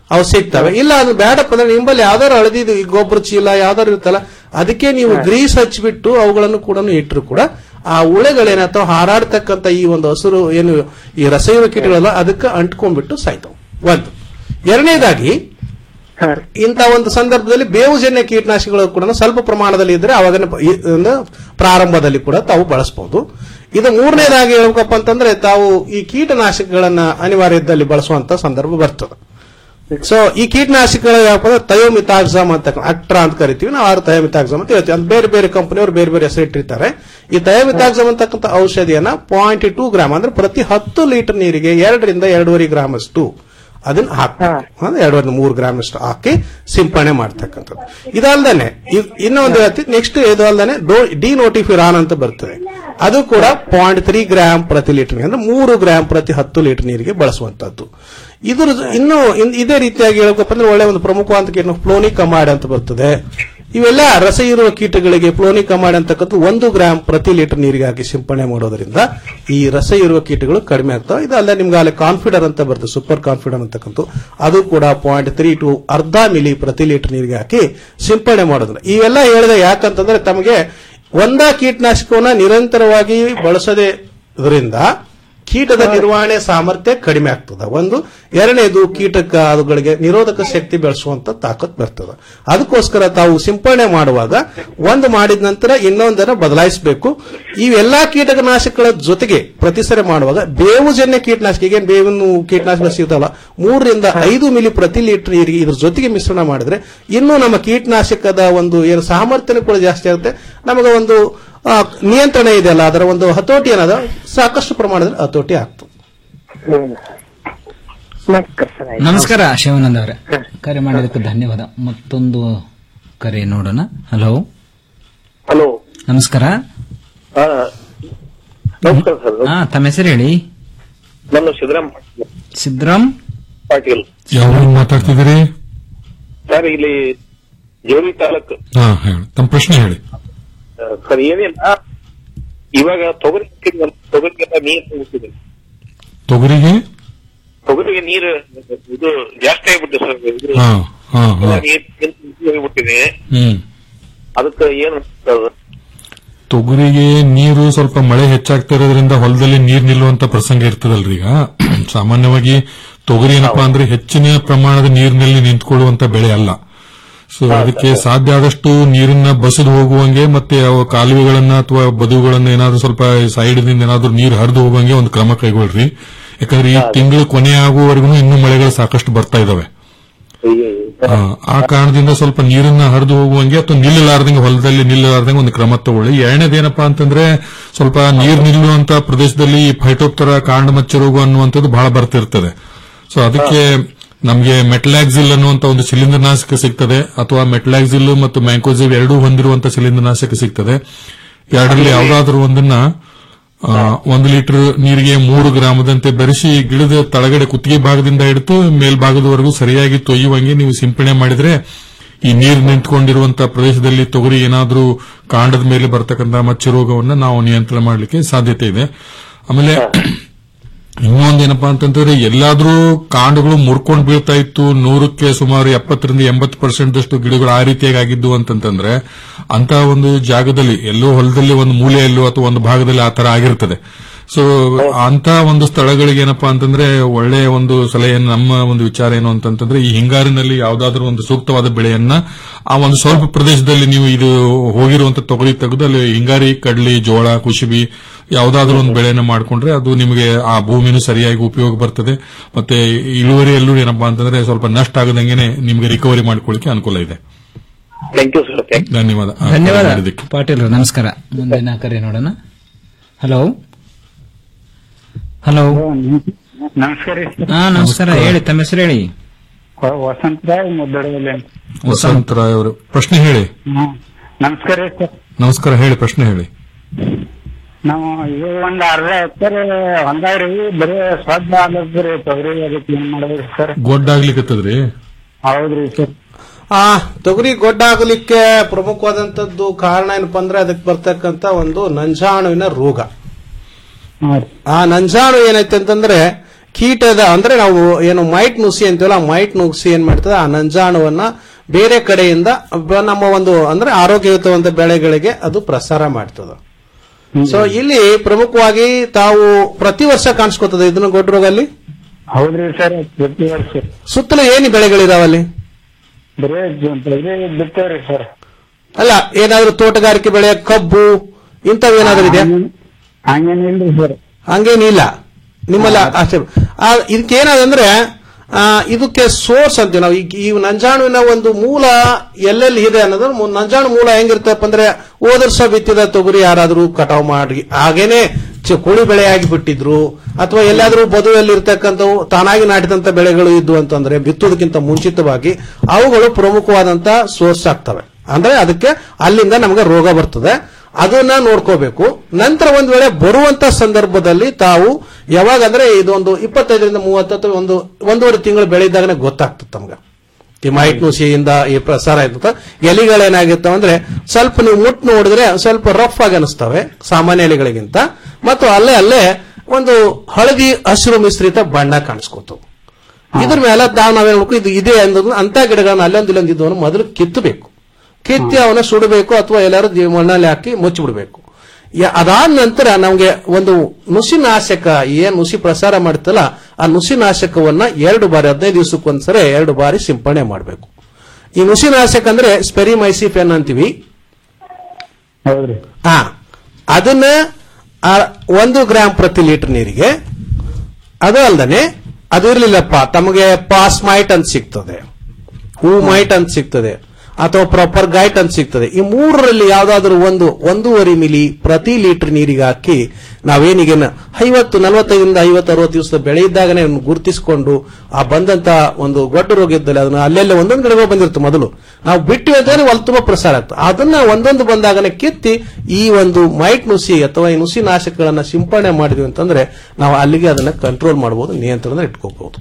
ಅವು ಸಿಗ್ತವೆ ಇಲ್ಲ ಅದು ಬೇಡಪ್ಪ ಅಂದ್ರೆ ನಿಂಬಲ್ಲಿ ಯಾವ್ದಾರು ಹಳದಿದು ಈ ಗೊಬ್ಬರ ಚೀಲ ಯಾವ್ದಾರು ಇರುತ್ತಲ್ಲ ಅದಕ್ಕೆ ನೀವು ಗ್ರೀಸ್ ಹಚ್ಚಿಬಿಟ್ಟು ಅವುಗಳನ್ನು ಕೂಡ ಇಟ್ಟರು ಕೂಡ ಆ ಉಳೆಗಳೇನಾಗ್ತಾವ ಹಾರಾಡ್ತಕ್ಕಂತ ಈ ಒಂದು ಹಸಿರು ಏನು ಈ ರಸಯುವ ಕೀಟಗಳೆಲ್ಲ ಅದಕ್ಕೆ ಅಂಟ್ಕೊಂಡ್ಬಿಟ್ಟು ಸಾಯ್ತಾವ ಒಂದು ಎರಡನೇದಾಗಿ ಇಂಥ ಒಂದು ಸಂದರ್ಭದಲ್ಲಿ ಬೇವುಜನ್ಯ ಕೀಟನಾಶಕಗಳು ಕೂಡ ಸ್ವಲ್ಪ ಪ್ರಮಾಣದಲ್ಲಿ ಇದ್ರೆ ಅವಾಗ ಪ್ರಾರಂಭದಲ್ಲಿ ಕೂಡ ತಾವು ಬಳಸಬಹುದು ಇದು ಮೂರನೇದಾಗಿ ಹೇಳ್ಬೇಕಪ್ಪ ಅಂತಂದ್ರೆ ತಾವು ಈ ಕೀಟನಾಶಕಗಳನ್ನ ಅನಿವಾರ್ಯ ಇದ್ದಲ್ಲಿ ಬಳಸುವಂತ ಸಂದರ್ಭ ಬರ್ತದೆ ಸೊ ಈ ಕೀಟನಾಶಕಗಳು ಯಾವಪ್ಪ ಅಂದ್ರೆ ತಯೋಮಿತಾಕ್ಸಾಮ್ ಅಂತ ಅಕ್ಟ್ರಾ ಅಂತ ಕರಿತೀವಿ ನಾವು ಆರು ತಯೋಮಿತಾಕ್ಸಾಮ್ ಅಂತ ಹೇಳ್ತೀವಿ ಅದು ಬೇರೆ ಬೇರೆ ಕಂಪನಿಯವರು ಬೇರೆ ಬೇರೆ ಹೆಸರು ಇಟ್ಟಿರ್ತಾರೆ ಈ ತಯೋಮಿತಾಕ್ಸಾಮ್ ಅಂತಕ್ಕಂಥ ಔಷಧಿಯನ್ನ ಪಾಯಿಂಟ್ ಟೂ ಗ್ರಾಮ್ ಅಂದ್ರೆ ಪ್ರತಿ ಹತ್ತು ಲೀಟರ್ ನೀರಿಗೆ ಎರಡರಿಂದ ಎರಡೂವರೆ ಗ್ರಾಮ್ ಅಷ್ಟು ಅದನ್ನ ಹಾಕ್ಬೇಕು ಅಂದ್ರೆ ಎರಡೂವರೆ ಮೂರು ಗ್ರಾಮ್ ಅಷ್ಟು ಹಾಕಿ ಸಿಂಪಡಣೆ ಮಾಡ್ತಕ್ಕಂಥದ್ದು ಇದಲ್ದೇನೆ ಇ- ಇನ್ನೊಂದು ಹೇಳ್ತೀವಿ ನೆಕ್ಸ್ಟ್ ಇದು ಅಲ್ದೇನೆ ಡಿ ನೋಟಿಫಿರಾನ್ ಅಂತ ಬರ್ತದೆ ಅದು ಕೂಡ ಪಾಯಿಂಟ್ ತ್ರೀ ಗ್ರಾಮ್ ಪ್ರತಿ ಲೀಟರ್ ಅಂದ್ರೆ ಮೂರು ಗ್ರಾಮ್ ಪ್ರತಿ ಹತ್ತು ಲೀಟರ್ ನೀರಿಗೆ ಬಳಸುವಂತದ್ದು ಇದ್ರ ಇನ್ನು ಇನ್- ಇದೇ ರೀತಿಯಾಗಿ ಹೇಳ್ಬೇಕಪ್ಪ ಅಂದ್ರೆ ಒಳ್ಳೆ ಒಂದು ಪ್ರಮುಖವಾದ ಕೀಟ ಫ್ಲೋನಿಕ್ ಕಮಾಡ್ ಅಂತ ಬರ್ತದೆ ಇವೆಲ್ಲ ರಸ ಇರುವ ಕೀಟಗಳಿಗೆ ಫ್ಲೋನಿಕ್ ಕಮಾಡ್ ಅಂತಕ್ಕಂಥ ಒಂದು ಗ್ರಾಮ್ ಪ್ರತಿ ಲೀಟರ್ ನೀರಿಗೆ ಹಾಕಿ ಸಿಂಪಡಣೆ ಮಾಡೋದ್ರಿಂದ ಈ ರಸ ಇರುವ ಕೀಟಗಳು ಕಡಿಮೆ ಆಗ್ತಾವೆ ಇದು ಅಲ್ಲದೆ ನಿಮ್ಗೆ ಅಲ್ಲಿ ಕಾನ್ಫಿಡರ್ ಅಂತ ಬರ್ತದೆ ಸೂಪರ್ ಕಾನ್ಫಿಡರ್ ಅಂತಕ್ಕಂಥ ಅದು ಕೂಡ ಪಾಯಿಂಟ್ ತ್ರೀ ಟು ಅರ್ಧ ಮಿಲಿ ಪ್ರತಿ ಲೀಟರ್ ನೀರಿಗೆ ಹಾಕಿ ಸಿಂಪಡಣೆ ಮಾಡೋದ್ರ ಇವೆಲ್ಲ ಹೇಳಿದೆ ಯಾಕಂತಂದ್ರೆ ತಮಗೆ ಒಂದ ಕೀಟನಾಶಕವನ್ನ ನಿರಂತರವಾಗಿ ಬಳಸದೆ ಇದರಿಂದ ಕೀಟದ ನಿರ್ವಹಣೆ ಸಾಮರ್ಥ್ಯ ಕಡಿಮೆ ಆಗ್ತದ ಒಂದು ಎರಡನೇದು ಕೀಟಕ ಅವುಗಳಿಗೆ ನಿರೋಧಕ ಶಕ್ತಿ ಬೆಳೆಸುವಂತ ತಾಕತ್ ಬರ್ತದ ಅದಕ್ಕೋಸ್ಕರ ತಾವು ಸಿಂಪಡಣೆ ಮಾಡುವಾಗ ಒಂದು ಮಾಡಿದ ನಂತರ ಇನ್ನೊಂದನ್ನ ಬದಲಾಯಿಸಬೇಕು ಇವೆಲ್ಲಾ ಕೀಟನಾಶಕಗಳ ಜೊತೆಗೆ ಪ್ರತಿಸರಿ ಮಾಡುವಾಗ ಬೇವುಜನ್ಯ ಕೀಟನಾಶಕ ಈಗ ಬೇವಿನ ಕೀಟನಾಶಕ ಸಿಗ್ತಲ್ಲ ಮೂರರಿಂದ ಐದು ಮಿಲಿ ಪ್ರತಿ ಲೀಟರ್ ನೀರಿಗೆ ಇದ್ರ ಜೊತೆಗೆ ಮಿಶ್ರಣ ಮಾಡಿದ್ರೆ ಇನ್ನೂ ನಮ್ಮ ಕೀಟನಾಶಕದ ಒಂದು ಏನು ಸಾಮರ್ಥ್ಯನೂ ಕೂಡ ಜಾಸ್ತಿ ಆಗುತ್ತೆ ನಮಗೆ ಒಂದು ಆ, ನಿಯಂತ್ರಣ ಇದೆಯಲ್ಲ ಅದರ ಒಂದು ಹತೋಟಿ ಏನದ ಸಾಕಷ್ಟು ಪ್ರಮಾಣದಲ್ಲಿ ಹತೋಟಿ ಆಗ್ತದೆ ನಮಸ್ಕಾರ ಶಿವಾನಂದ ಅವರೇ ಕರೆ ಮಾಡಿದ್ದಕ್ಕೆ ಧನ್ಯವಾದ ಮತ್ತೊಂದು ಕರೆ ನೋಡೋಣ ಹಲೋ ಹಲೋ ನಮಸ್ಕಾರ ಹಾ ನಮಸ್ಕಾರ ಸರ್ ಹಾ ತಮ್ಮ ಹೆಸರು ಹೇಳಿ ನಾನು ಸಿದ್ದರಾಮ್ ಸಿದ್ದರಾಮ್ ಪಾಟೀಲ್ ಯಾವ ಮಾತಾಡ್ತಿದ್ದೀರಿ ಸರ್ ಇಲ್ಲಿ ಜೋರಿ ತಾಲೂಕು ಹಾ ಹೇಳಿ ತಮ್ಮ ಪ್ರಶ್ನೆ ಹೇಳಿ ಆ, ಸರ್ ಏನಿಲ್ಲ ಇವಾಗ ತೊಗರಿ ಹಾಕಿದ್ವಲ್ಲ, ತೊಗರಿಗೆಲ್ಲ ನೀರು ಹೋಗ್ತಿದೆ ತೊಗರಿಗೆ ತೊಗರಿಗೆ ನೀರು ಇದು ಜಾಸ್ತಿ ಆಗ್ಬಿಟ್ಟು ಸರ್ ಇದು ಹಾ ಹಾ ಹಾ ನೀರು ನಿಂತು ಹೋಗ್ಬಿಟ್ಟಿದೆ ಹ್ಮ್ ಅದಕ್ಕೆ ಏನು ಸರ್? ತೊಗರಿಗೆ ನೀರು ಸ್ವಲ್ಪ ಮಳೆ ಹೆಚ್ಚಾಗ್ತಾ ಇರೋದ್ರಿಂದ ಹೊಲದಲ್ಲಿ ನೀರ್ ನಿಲ್ಲುವಂತ ಪ್ರಸಂಗ ಇರ್ತದಲ್ರಿ ಈಗ ಸಾಮಾನ್ಯವಾಗಿ ತೊಗರಿ ಏನಪ್ಪಾ ಅಂದ್ರೆ ಹೆಚ್ಚಿನ ಪ್ರಮಾಣದ ನೀರಿನಲ್ಲಿ ನಿಂತ್ಕೊಳ್ಳುವಂತ ಬೆಳೆ ಅಲ್ಲ ಸೊ ಅದಕ್ಕೆ ಸಾಧ್ಯ ಆದಷ್ಟು ನೀರನ್ನ ಬಸದು ಹೋಗುವಂಗೆ ಮತ್ತೆ ಅವು ಕಾಲುವೆಗಳನ್ನ ಅಥವಾ ಬದುಗಳನ್ನ ಏನಾದ್ರೂ ಸ್ವಲ್ಪ ಸೈಡ್ ದಿಂದ ಏನಾದ್ರೂ ನೀರು ಹರಿದು ಹೋಗುವಂಗೆ ಒಂದು ಕ್ರಮ ಕೈಗೊಳ್ರಿ ಯಾಕಂದ್ರೆ ಈ ತಿಂಗಳು ಕೊನೆ ಆಗುವವರೆಗೂ ಇನ್ನೂ ಮಳೆಗಳು ಸಾಕಷ್ಟು ಬರ್ತಾ ಇದಾವೆ ಆ, ಆ ಕಾರಣದಿಂದ ಸ್ವಲ್ಪ ನೀರನ್ನ ಹರಿದು ಹೋಗುವಂಗೆ ಅಥವಾ ನಿಲ್ಲಲಾರ್ದಂಗೆ ಹೊಲದಲ್ಲಿ ನಿಲ್ಲಲಾರ್ದಂಗೆ ಒಂದು ಕ್ರಮ ತಗೊಳ್ಳಿ ಎರಡನೇದೇನಪ್ಪಾ ಅಂತಂದ್ರೆ ಸ್ವಲ್ಪ ನೀರು ನಿಲ್ಲುವಂತ ಪ್ರದೇಶದಲ್ಲಿ ಈ ಫೈಟೋಪ್ತರ ಕಾಂಡ ಮಚ್ಚ ರೋಗ ಅನ್ನುವಂಥದ್ದು ಬಹಳ ಬರ್ತಿರ್ತದೆ ಸೊ ಅದಕ್ಕೆ ನಮಗೆ ಮೆಟ್ಲಾಕ್ಸಿಲ್ ಅನ್ನುವಂತ ಒಂದು ಶಿಲೀಂಧ್ರನಾಶಕ ಸಿಗ್ತದೆ ಅಥವಾ ಮೆಟ್ಲಾಕ್ಸಿಲ್ ಮತ್ತು ಮ್ಯಾಂಕೋಸಿವ್ ಎರಡೂ ಹೊಂದಿರುವಂತ ಶಿಲೀಂಧ್ರನಾಶಕ ಸಿಗ್ತದೆ ಎರಡರಲ್ಲಿ ಯಾವುದಾದ್ರೂ ಒಂದನ್ನ ಆ, ಒಂದು ಲೀಟರ್ ನೀರಿಗೆ ಮೂರು ಗ್ರಾಮದಂತೆ ಬೆರೆಸಿ ಗಿಡದ ತಳಗಡೆ ಕುತ್ತಿಗೆ ಭಾಗದಿಂದ ಹಿಡಿದು ಮೇಲ್ಭಾಗದವರೆಗೂ ಸರಿಯಾಗಿ ತೊಯ್ಯುವಂಗೆ ನೀವು ಸಿಂಪಡಣೆ ಮಾಡಿದ್ರೆ ಈ ನೀರು ನಿಂತ್ಕೊಂಡಿರುವಂತಹ ಪ್ರದೇಶದಲ್ಲಿ ತೊಗರಿ ಏನಾದ್ರೂ ಕಾಂಡದ ಮೇಲೆ ಬರ್ತಕ್ಕಂತಹ ಮಚ್ಚ ರೋಗವನ್ನ ನಾವು ನಿಯಂತ್ರಣ ಮಾಡಲಿಕ್ಕೆ ಸಾಧ್ಯತೆ ಇದೆ ಆಮೇಲೆ ಇನ್ನೊಂದೇನಪ್ಪಾ ಅಂತಂದ್ರೆ ಎಲ್ಲಾದ್ರೂ ಕಾಂಡಗಳು ಮುರ್ಕೊಂಡು ಬೀಳ್ತಾ ಇತ್ತು ನೂರಕ್ಕೆ ಸುಮಾರು ಎಪ್ಪತ್ತರಿಂದ ಎಂಬತ್ತು ಪರ್ಸೆಂಟ್ ಅಷ್ಟು ಗಿಡಗಳು ಆ ರೀತಿಯಾಗಿ ಆಗಿದ್ದು ಅಂತಂತಂದ್ರೆ ಅಂತ ಒಂದು ಜಾಗದಲ್ಲಿ ಎಲ್ಲೋ ಹೊಲದಲ್ಲಿ ಒಂದು ಮೂಲೆಯಲ್ಲೋ ಅಥವಾ ಒಂದು ಭಾಗದಲ್ಲಿ ಆ ತರ ಆಗಿರ್ತದೆ ಸೊ ಅಂತ ಒಂದು ಸ್ಥಳಗಳಿಗೆ ಏನಪ್ಪಾ ಅಂತಂದ್ರೆ ಒಳ್ಳೆಯ ಒಂದು ಸಲಹೆಯನ್ನು ನಮ್ಮ ಒಂದು ವಿಚಾರ ಏನು ಅಂತಂತಂದ್ರೆ ಈ ಹಿಂಗಾರಿನಲ್ಲಿ ಯಾವ್ದಾದ್ರೂ ಒಂದು ಸೂಕ್ತವಾದ ಬೆಳೆಯನ್ನ ಆ ಒಂದು ಸ್ವಲ್ಪ ಪ್ರದೇಶದಲ್ಲಿ ನೀವು ಇದು ಹೋಗಿರುವಂತ ತೊಗರಿ ತೆಗೆದು ಅಲ್ಲಿ ಹಿಂಗಾರಿ ಕಡ್ಲಿ ಜೋಳ ಕುಶಿಬಿ ಯಾವ್ದಾದ್ರೂ ಒಂದು ಬೆಳೆಯನ್ನ ಮಾಡ್ಕೊಂಡ್ರೆ ಅದು ನಿಮಗೆ ಆ ಭೂಮಿನೂ ಸರಿಯಾಗಿ ಉಪಯೋಗ ಬರ್ತದೆ ಮತ್ತೆ ಇಳುವರಿಯಲ್ಲೂ ಏನಪ್ಪಾ ಅಂತಂದ್ರೆ ಸ್ವಲ್ಪ ನಷ್ಟ ಆಗದಂಗೆನೆ ನಿಮಗೆ ರಿಕವರಿ ಮಾಡ್ಕೊಳ್ಳಿಕ್ಕೆ ಅನುಕೂಲ ಇದೆ ಥ್ಯಾಂಕ್ ಯು ಸರ್ ಥ್ಯಾಂಕ್ ಧನ್ಯವಾದ ಆ, ಧನ್ಯವಾದ ಮಾಡಿದ್ದಕ್ಕೆ. ಪಾಟೀಲ್ ನಮಸ್ಕಾರ ಮುಂದಿನ ಕರೆ ನೋಡೋಣ ಹಲೋ ಹಲೋ ನಮಸ್ಕಾರ ರೀ ಸರ್ ಹಾ ನಮಸ್ಕಾರ ಹೇಳಿ ತಮ್ಮ ಹೆಸರು ಹೇಳಿ ವಸಂತರಾವ್ ಮುದ್ದಡದಲ್ಲಿ ವಸಂತರಾಯ್ ಅವರು ಪ್ರಶ್ನೆ ಹೇಳಿ ಹ್ಮ್ ನಮಸ್ಕಾರ ರೀ ಸರ್ ನಮಸ್ಕಾರ ಹೇಳಿ ಪ್ರಶ್ನೆ ಹೇಳಿ ನಾವು ಇದು ಒಂದ್ ಅರ್ಧ ಎಕರೆ ಹೊಂದಾವ್ರಿ ಬರೀ ಸ್ವಚ್ಛ ಆಗ್ಲತ್ರಿ ತೊಗರಿ ಅದಕ್ಕೆ ಏನ್ ಮಾಡ್ಬೇಕ್ರಿ ಸರ್ ಗೊಡ್ಡಾಗ್ಲಿಕ್ಕತ್ತದ್ರಿ ಹೌದ್ರಿ ಸರ್ ಆ ತೊಗರಿ ಗೊಡ್ಡ ಆಗಲಿಕ್ಕೆ ಪ್ರಮುಖವಾದಂತದ್ದು ಕಾರಣ ಏನಪ್ಪಾ ಅಂದ್ರೆ ಅದಕ್ಕೆ ಬರ್ತಕ್ಕಂತ ಒಂದು ನಂಜಾಣುವಿನ ರೋಗ ಆ ನಂಜಾಣು ಏನೈತೆ ಅಂತಂದ್ರೆ ಕೀಟದ ಅಂದ್ರೆ ನಾವು ಏನು ಮೈಟ್ ನುಸಿ ಅಂತೀವಲ್ಲ ಆ ಮೈಟ್ ನುಸಿ ಏನ್ ಮಾಡ್ತದೆ ಆ ನಂಜಾಣುವನ್ನ ಬೇರೆ ಕಡೆಯಿಂದ ಬ- ನಮ್ಮ ಒಂದು ಅಂದ್ರೆ ಆರೋಗ್ಯಯುತವಂತ ಬೆಳೆಗಳಿಗೆ ಅದು ಪ್ರಸಾರ ಮಾಡ್ತದೆ ಸೊ ಇಲ್ಲಿ ಪ್ರಮುಖವಾಗಿ ತಾವು ಪ್ರತಿ ವರ್ಷ ಕಾಣಿಸ್ಕೊತದೆ ಇದನ್ನ ಗೊಡ್ಡ ರೋಗ ಅಲ್ಲಿ ಹೌದ್ರಿ ಸರ್ ಪ್ರತಿ ವರ್ಷ ಸುತ್ತಲೂ ಏನು ಬೆಳೆಗಳಿದಾವಲ್ಲಿ ಬರೇ ಜ- ಬರೇ ಬಿತ್ತೇವ್ರಿ ಸರ್ ಅಲ್ಲ ಏನಾದ್ರೂ ತೋಟಗಾರಿಕೆ ಬೆಳೆ ಕಬ್ಬು ಇಂಥವೇನಾದ್ರೂ ಇದೆಯಾ ಹಂಗೇನಿಲ್ರಿ ಸರ್ ಹಂಗೇನಿಲ್ಲ ನಿಮ್ಮಲ್ಲ ಅಷ್ಟೇ ಆ, ಇದಕ್ಕೇನಾದಂದ್ರೆ ಆ, ಇದಕ್ಕೆ ಸೋರ್ಸ್ ಅಂತೀವಿ ನಾವು ಈಗ ಈ ನಂಜಾಣುವಿನ ಒಂದು ಮೂಲ ಎಲ್ಲೆಲ್ಲಿ ಇದೆ ಅನ್ನೋದು ಮು- ನಂಜಾಣು ಮೂಲ ಹೆಂಗಿರ್ತಪ್ಪ ಅಂದ್ರೆ ಹೋದ ವರ್ಷ ಬಿತ್ತಿದ ತೊಗರಿ ಯಾರಾದ್ರೂ ಕಟಾವ್ ಮಾಡಿ ಹಾಗೇನೆ ಚ- ಕುಳಿ ಬೆಳೆಯಾಗಿ ಬಿಟ್ಟಿದ್ರು ಅಥವಾ ಎಲ್ಲಾದ್ರೂ ಬದುವಲ್ಲಿ ಇರ್ತಕ್ಕಂಥವು ತಾನಾಗಿ ನಾಟಿದಂತ ಬೆಳೆಗಳು ಇದ್ವು ಅಂತಂದ್ರೆ ಬಿತ್ತೋದಕ್ಕಿಂತ ಮುಂಚಿತವಾಗಿ ಅವುಗಳು ಪ್ರಮುಖವಾದಂತ ಸೋರ್ಸ್ ಆಗ್ತವೆ ಅಂದ್ರೆ ಅದಕ್ಕೆ ಅಲ್ಲಿಂದ ನಮಗೆ ರೋಗ ಬರ್ತದೆ ಅದನ್ನ ನೋಡ್ಕೋಬೇಕು ನಂತರ ಒಂದ್ ವೇಳೆ ಬರುವಂತ ಸಂದರ್ಭದಲ್ಲಿ ತಾವು ಯಾವಾಗ ಅಂದ್ರೆ ಇದೊಂದು ಇಪ್ಪತ್ತೈದರಿಂದ ಮೂವತ್ತು ಅಥವಾ ಒಂದು ಒಂದೂವರೆ ತಿಂಗಳು ಬೆಳೆದಾಗನೇ ಗೊತ್ತಾಗ್ತದೆ ತಮ್ಗೆ ಈ ಮೈಟ್ ನುಸಿಯಿಂದ ಈ ಪ್ರಸಾರ ಆಯ್ತದ ಎಲಿಗಳೇನಾಗಿರ್ತಾವ ಅಂದ್ರೆ ಸ್ವಲ್ಪ ನೀವು ಮುಟ್ ನೋಡಿದ್ರೆ ಸ್ವಲ್ಪ ರಫ್ ಆಗಿ ಅನಿಸ್ತವೆ ಸಾಮಾನ್ಯ ಎಲೆಗಳಿಗಿಂತ ಮತ್ತು ಅಲ್ಲೇ ಅಲ್ಲೇ ಒಂದು ಹಳದಿ ಹಸಿರು ಮಿಶ್ರಿತ ಬಣ್ಣ ಕಾಣಿಸ್ಕೋತು ಇದ್ರ ಮೇಲೆ ನಾವು ನಾವೇನ್ ಮಾಡ್ಬೇಕು ಇದು ಇದೆ ಅನ್ನೋದು ಅಂತ ಗಿಡಗಳನ್ನ ಅಲ್ಲೊಂದು ಇಲ್ಲೊಂದು ಇದ್ದವನು ಮೊದಲು ಕಿತ್ತಬೇಕು ಕಿತ್ತಿ ಅವನ ಸುಡಬೇಕು ಅಥವಾ ಎಲ್ಲಾರು ಜೀವ- ಮಣ್ಣಲ್ಲಿ ಹಾಕಿ ಮುಚ್ಚಿಬಿಡ್ಬೇಕು ಯ- ಅದಾದ ನಂತರ ನಮಗೆ ಒಂದು ನುಸಿನಾಶಕ ಏನ್ ನುಸಿ ಪ್ರಸಾರ ಮಾಡ್ತಲ್ಲ ಆ ನುಸಿನಾಶಕವನ್ನ ಎರಡು ಬಾರಿ ಹದಿನೈದು ದಿವಸಕ್ಕೊಂದ್ಸರಿ ಎರಡು ಬಾರಿ ಸಿಂಪಡಣೆ ಮಾಡಬೇಕು ಈ ನುಸಿನಾಶಕ ಅಂದ್ರೆ ಸ್ಪೆರಿಮೈಸಿಫೆನ್ ಅಂತೀವಿ ಹೌದ್ರಿ ಹಾ ಅದನ್ನ ಆ, ಒಂದು ಗ್ರಾಂ ಪ್ರತಿ ಲೀಟರ್ ನೀರಿಗೆ ಅದು ಅಲ್ದನೆ ಅದು ಇರ್ಲಿಲ್ಲಪ್ಪ ತಮಗೆ ಪಾಸ್ ಮೈಟ್ ಅಂತ ಸಿಗ್ತದೆ ಹೂ ಮೈಟ್ ಅಂತ ಸಿಗ್ತದೆ ಅಥವಾ ಪ್ರಾಪರ್ ಗೈಟ್ ಅಂತ ಸಿಗ್ತದೆ ಈ ಮೂರರಲ್ಲಿ ಯಾವ್ದಾದ್ರು ಒಂದು ಒಂದೂವರೆ ಮಿಲಿ ಪ್ರತಿ ಲೀಟರ್ ನೀರಿಗೆ ಹಾಕಿ ನಾವೇನಿಗೆ ಐವತ್ತು ನಲವತ್ತೈದರಿಂದ ಐವತ್ತು ಅರವತ್ತು ದಿವಸದ ಬೆಳೆ ಇದ್ದಾಗನೇ ಅದನ್ನ ಗುರುತಿಸಿಕೊಂಡು ಆ ಬಂದಂತ ಒಂದು ಗೊಡ್ಡ ರೋಗ ಇದ್ದಲ್ಲಿ ಅದನ್ನ ಅಲ್ಲೆಲ್ಲ ಒಂದೊಂದು ಗಿಡಗಳು ಬಂದಿರುತ್ತೆ ಮೊದಲು ನಾವು ಬಿಟ್ಟು ಅಂದ್ರೆ ಅಲ್ಲಿ ತುಂಬಾ ಪ್ರಸಾರ ಆಗ್ತದೆ ಅದನ್ನ ಒಂದೊಂದು ಬಂದಾಗನೇ ಕಿತ್ತಿ ಈ ಒಂದು ಮೈಟ್ ನುಸಿ ಅಥವಾ ಈ ನುಸಿ ನಾಶಕಗಳನ್ನ ಸಿಂಪಡಣೆ ಮಾಡಿದ್ವಿ ಅಂತಂದ್ರೆ ನಾವು ಅಲ್ಲಿಗೆ ಅದನ್ನ ಕಂಟ್ರೋಲ್ ಮಾಡಬಹುದು ನಿಯಂತ್ರಣ ಇಟ್ಕೋಬಹುದು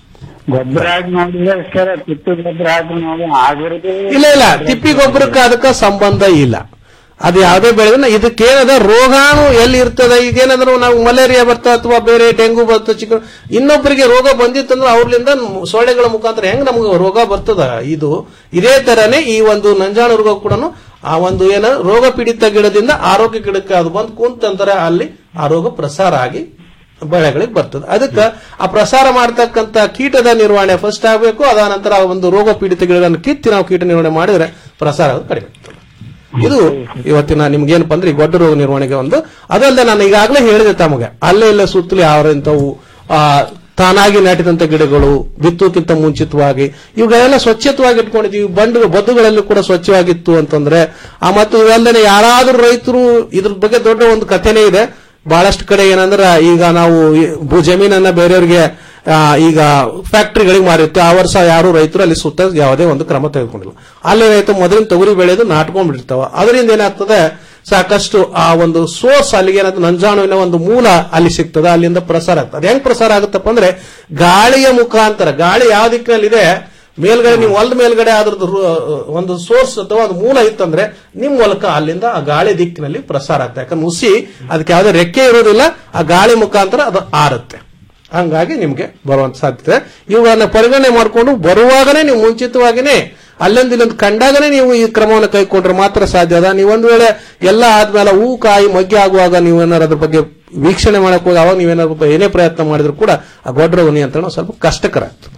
ಗೊಬ್ಬರ ಹಾಕಿ ನೋಡಿದ್ರೆ ಸರ್ ತಿಪ್ಪಿ ಗೊಬ್ಬರ ಹಾಕಿ ನೋಡಿ ಆಗಿರೋದು ಇಲ್ಲ ಇಲ್ಲ ತಿಪ್ಪಿ ಗೊಬ್ಬರಕ್ಕೆ ಅದಕ್ಕೆ ಸಂಬಂಧ ಇಲ್ಲ ಅದು ಯಾವುದೇ ಬೆಳೆದ್ರೆ ಇದಕ್ಕೇನದ ರೋಗಾಣು ಎಲ್ಲಿ ಇರ್ತದೆ ಈಗೇನಾದ್ರೂ ನಾವು ಮಲೇರಿಯಾ ಬರ್ತಾ ಅಥವಾ ಬೇರೆ ಡೆಂಗು ಬರ್ತಾ ಚಿಕ್ಕ ಇನ್ನೊಬ್ಬರಿಗೆ ರೋಗ ಬಂದಿತ್ತಂದ್ರೆ ಅವ್ರಲಿಂದ ಸೊಳ್ಳೆಗಳ ಮುಖಾಂತರ ಹೆಂಗ್ ನಮಗೆ ರೋಗ ಬರ್ತದ ಇದು ಇದೇ ತರನೇ ಈ ಒಂದು ನಂಜಾಣು ರೋಗ ಕೂಡ ಆ ಒಂದು ಏನ ರೋಗ ಪೀಡಿತ ಗಿಡದಿಂದ ಆರೋಗ್ಯ ಗಿಡಕ್ಕೆ ಅದು ಬಂದು ಕುಂತಂದ್ರೆ ಅಲ್ಲಿ ಆ ರೋಗ ಪ್ರಸಾರ ಆಗಿ ಬೆಳೆಗಳಿಗೆ ಬರ್ತದೆ ಅದಕ್ಕೆ ಆ ಪ್ರಸಾರ ಮಾಡತಕ್ಕಂತ ಕೀಟದ ನಿರ್ವಹಣೆ ಫಸ್ಟ್ ಆಗಬೇಕು ಅದ ನಂತರ ಆ ಒಂದು ರೋಗ ಪೀಡಿತ ಗಿಡಗಳನ್ನು ಕಿತ್ತಿ ನಾವು ಕೀಟ ನಿರ್ವಹಣೆ ಮಾಡಿದ್ರೆ ಪ್ರಸಾರ ಆಗೋದು ಕಡಿಮೆ ಆಗ್ತದೆ ಇದು ಇವತ್ತಿನ ನಿಮ್ಗೆ ಏನಪ್ಪ ಅಂದ್ರೆ ಈ ಗೊಡ್ಡ ರೋಗ ನಿರ್ವಹಣೆಗೆ ಒಂದು ಅದಲ್ಲದೆ ನಾನು ಈಗಾಗಲೇ ಹೇಳಿದೆ ತಮಗೆ ಅಲ್ಲೇ ಇಲ್ಲ ಸುತ್ತಲೂ ಯಾವ ಇಂಥವು ಆ ತಾನಾಗಿ ನಾಟಿದಂತ ಗಿಡಗಳು ಬಿತ್ತೋಕ್ಕಿಂತ ಮುಂಚಿತವಾಗಿ ಇವುಗಳೆಲ್ಲ ಸ್ವಚ್ಛತವಾಗಿ ಇಟ್ಕೊಂಡಿದ್ದೀವಿ ಬಂಡು ಬದುಗಳಲ್ಲಿ ಕೂಡ ಸ್ವಚ್ಛವಾಗಿತ್ತು ಅಂತಂದ್ರೆ ಆ ಮತ್ತು ಇವೆಲ್ಲದೆ ಯಾರಾದ್ರೂ ರೈತರು ಇದ್ರ ಬಗ್ಗೆ ದೊಡ್ಡ ಒಂದು ಕಥೆನೇ ಇದೆ ಬಹಳಷ್ಟು ಕಡೆ ಏನಂದ್ರ ಈಗ ನಾವು ಈ ಭೂ ಜಮೀನನ್ನ ಬೇರೆಯವರಿಗೆ ಆ, ಈಗ ಫ್ಯಾಕ್ಟರಿಗಳಿಗೆ ಮಾರಿರುತ್ತೆ ಆ ವರ್ಷ ಯಾರು ರೈತರು ಅಲ್ಲಿ ಸುತ್ತ ಯಾವುದೇ ಒಂದು ಕ್ರಮ ತೆಗೆದುಕೊಂಡಿಲ್ಲ ಅಲ್ಲಿ ರೈತ ಮೊದಲಿನ ತೊಗರಿ ಬೆಳೆದು ನಾಟ್ಕೊಂಡ್ಬಿಟ್ಟಿರ್ತಾವ ಅದರಿಂದ ಏನಾಗ್ತದೆ ಸಾಕಷ್ಟು ಆ ಒಂದು ಸೋರ್ಸ್ ಅಲ್ಲಿಗೆ ಏನಾದ್ರು ನಂಜಾಣುವಿನ ಒಂದು ಮೂಲ ಅಲ್ಲಿ ಸಿಗ್ತದೆ ಅಲ್ಲಿಂದ ಪ್ರಸಾರ ಆಗ್ತದೆ ಹೆಂಗ್ ಪ್ರಸಾರ ಆಗುತ್ತಪ್ಪ ಅಂದ್ರೆ ಗಾಳಿಯ ಮುಖಾಂತರ ಗಾಳಿ ಯಾವ ದಿಕ್ಕಿನಲ್ಲಿದೆ ಮೇಲ್ಗಡೆ ನೀವು ಹೊಲದ ಮೇಲ್ಗಡೆ ಅದ್ರದ್ದು ರು- ಒಂದು ಸೋರ್ಸ್ ಅಥವಾ ಒಂದು ಮೂಲ ಇತ್ತಂದ್ರೆ ನಿಮ್ ಮೂಲಕ ಅಲ್ಲಿಂದ ಆ ಗಾಳಿ ದಿಕ್ಕಿನಲ್ಲಿ ಪ್ರಸಾರ ಆಗ್ತದೆ ಯಾಕಂದ್ರೆ ಮುಸಿ ಅದಕ್ಕೆ ಯಾವುದೇ ರೆಕ್ಕೆ ಇರೋದಿಲ್ಲ ಆ ಗಾಳಿ ಮುಖಾಂತರ ಅದು ಆರುತ್ತೆ ಹಂಗಾಗಿ ನಿಮ್ಗೆ ಬರುವಂತ ಸಾಧ್ಯತೆ ಇವುಗಳನ್ನ ಪರಿಗಣನೆ ಮಾಡಿಕೊಂಡು ಬರುವಾಗನೇ ನೀವು ಮುಂಚಿತವಾಗಿನೇ ಅಲ್ಲೊಂದು ಇಲ್ಲೊಂದು ಕಂಡಾಗನೇ ನೀವು ಈ ಕ್ರಮವನ್ನು ಕೈಗೊಂಡ್ರೆ ಮಾತ್ರ ಸಾಧ್ಯ ಅದ ನೀವು ಒಂದ್ ವೇಳೆ ಎಲ್ಲ ಆದ್ಮೇಲೆ ಹೂ ಕಾಯಿ ಮಗ್ಗೆ ಆಗುವಾಗ ನೀವು ಏನಾರು ಅದ್ರ ಬಗ್ಗೆ ವೀಕ್ಷಣೆ ಮಾಡಕ್ ಹೋಗಿ ಅವಾಗ ನೀವೇನಾದ್ರು ಏನೇ ಪ್ರಯತ್ನ ಮಾಡಿದ್ರು ಕೂಡ ಆ ಗೊಡ್ಡ ನಿಯಂತ್ರಣ ಸ್ವಲ್ಪ ಕಷ್ಟಕರ ಆಗ್ತದೆ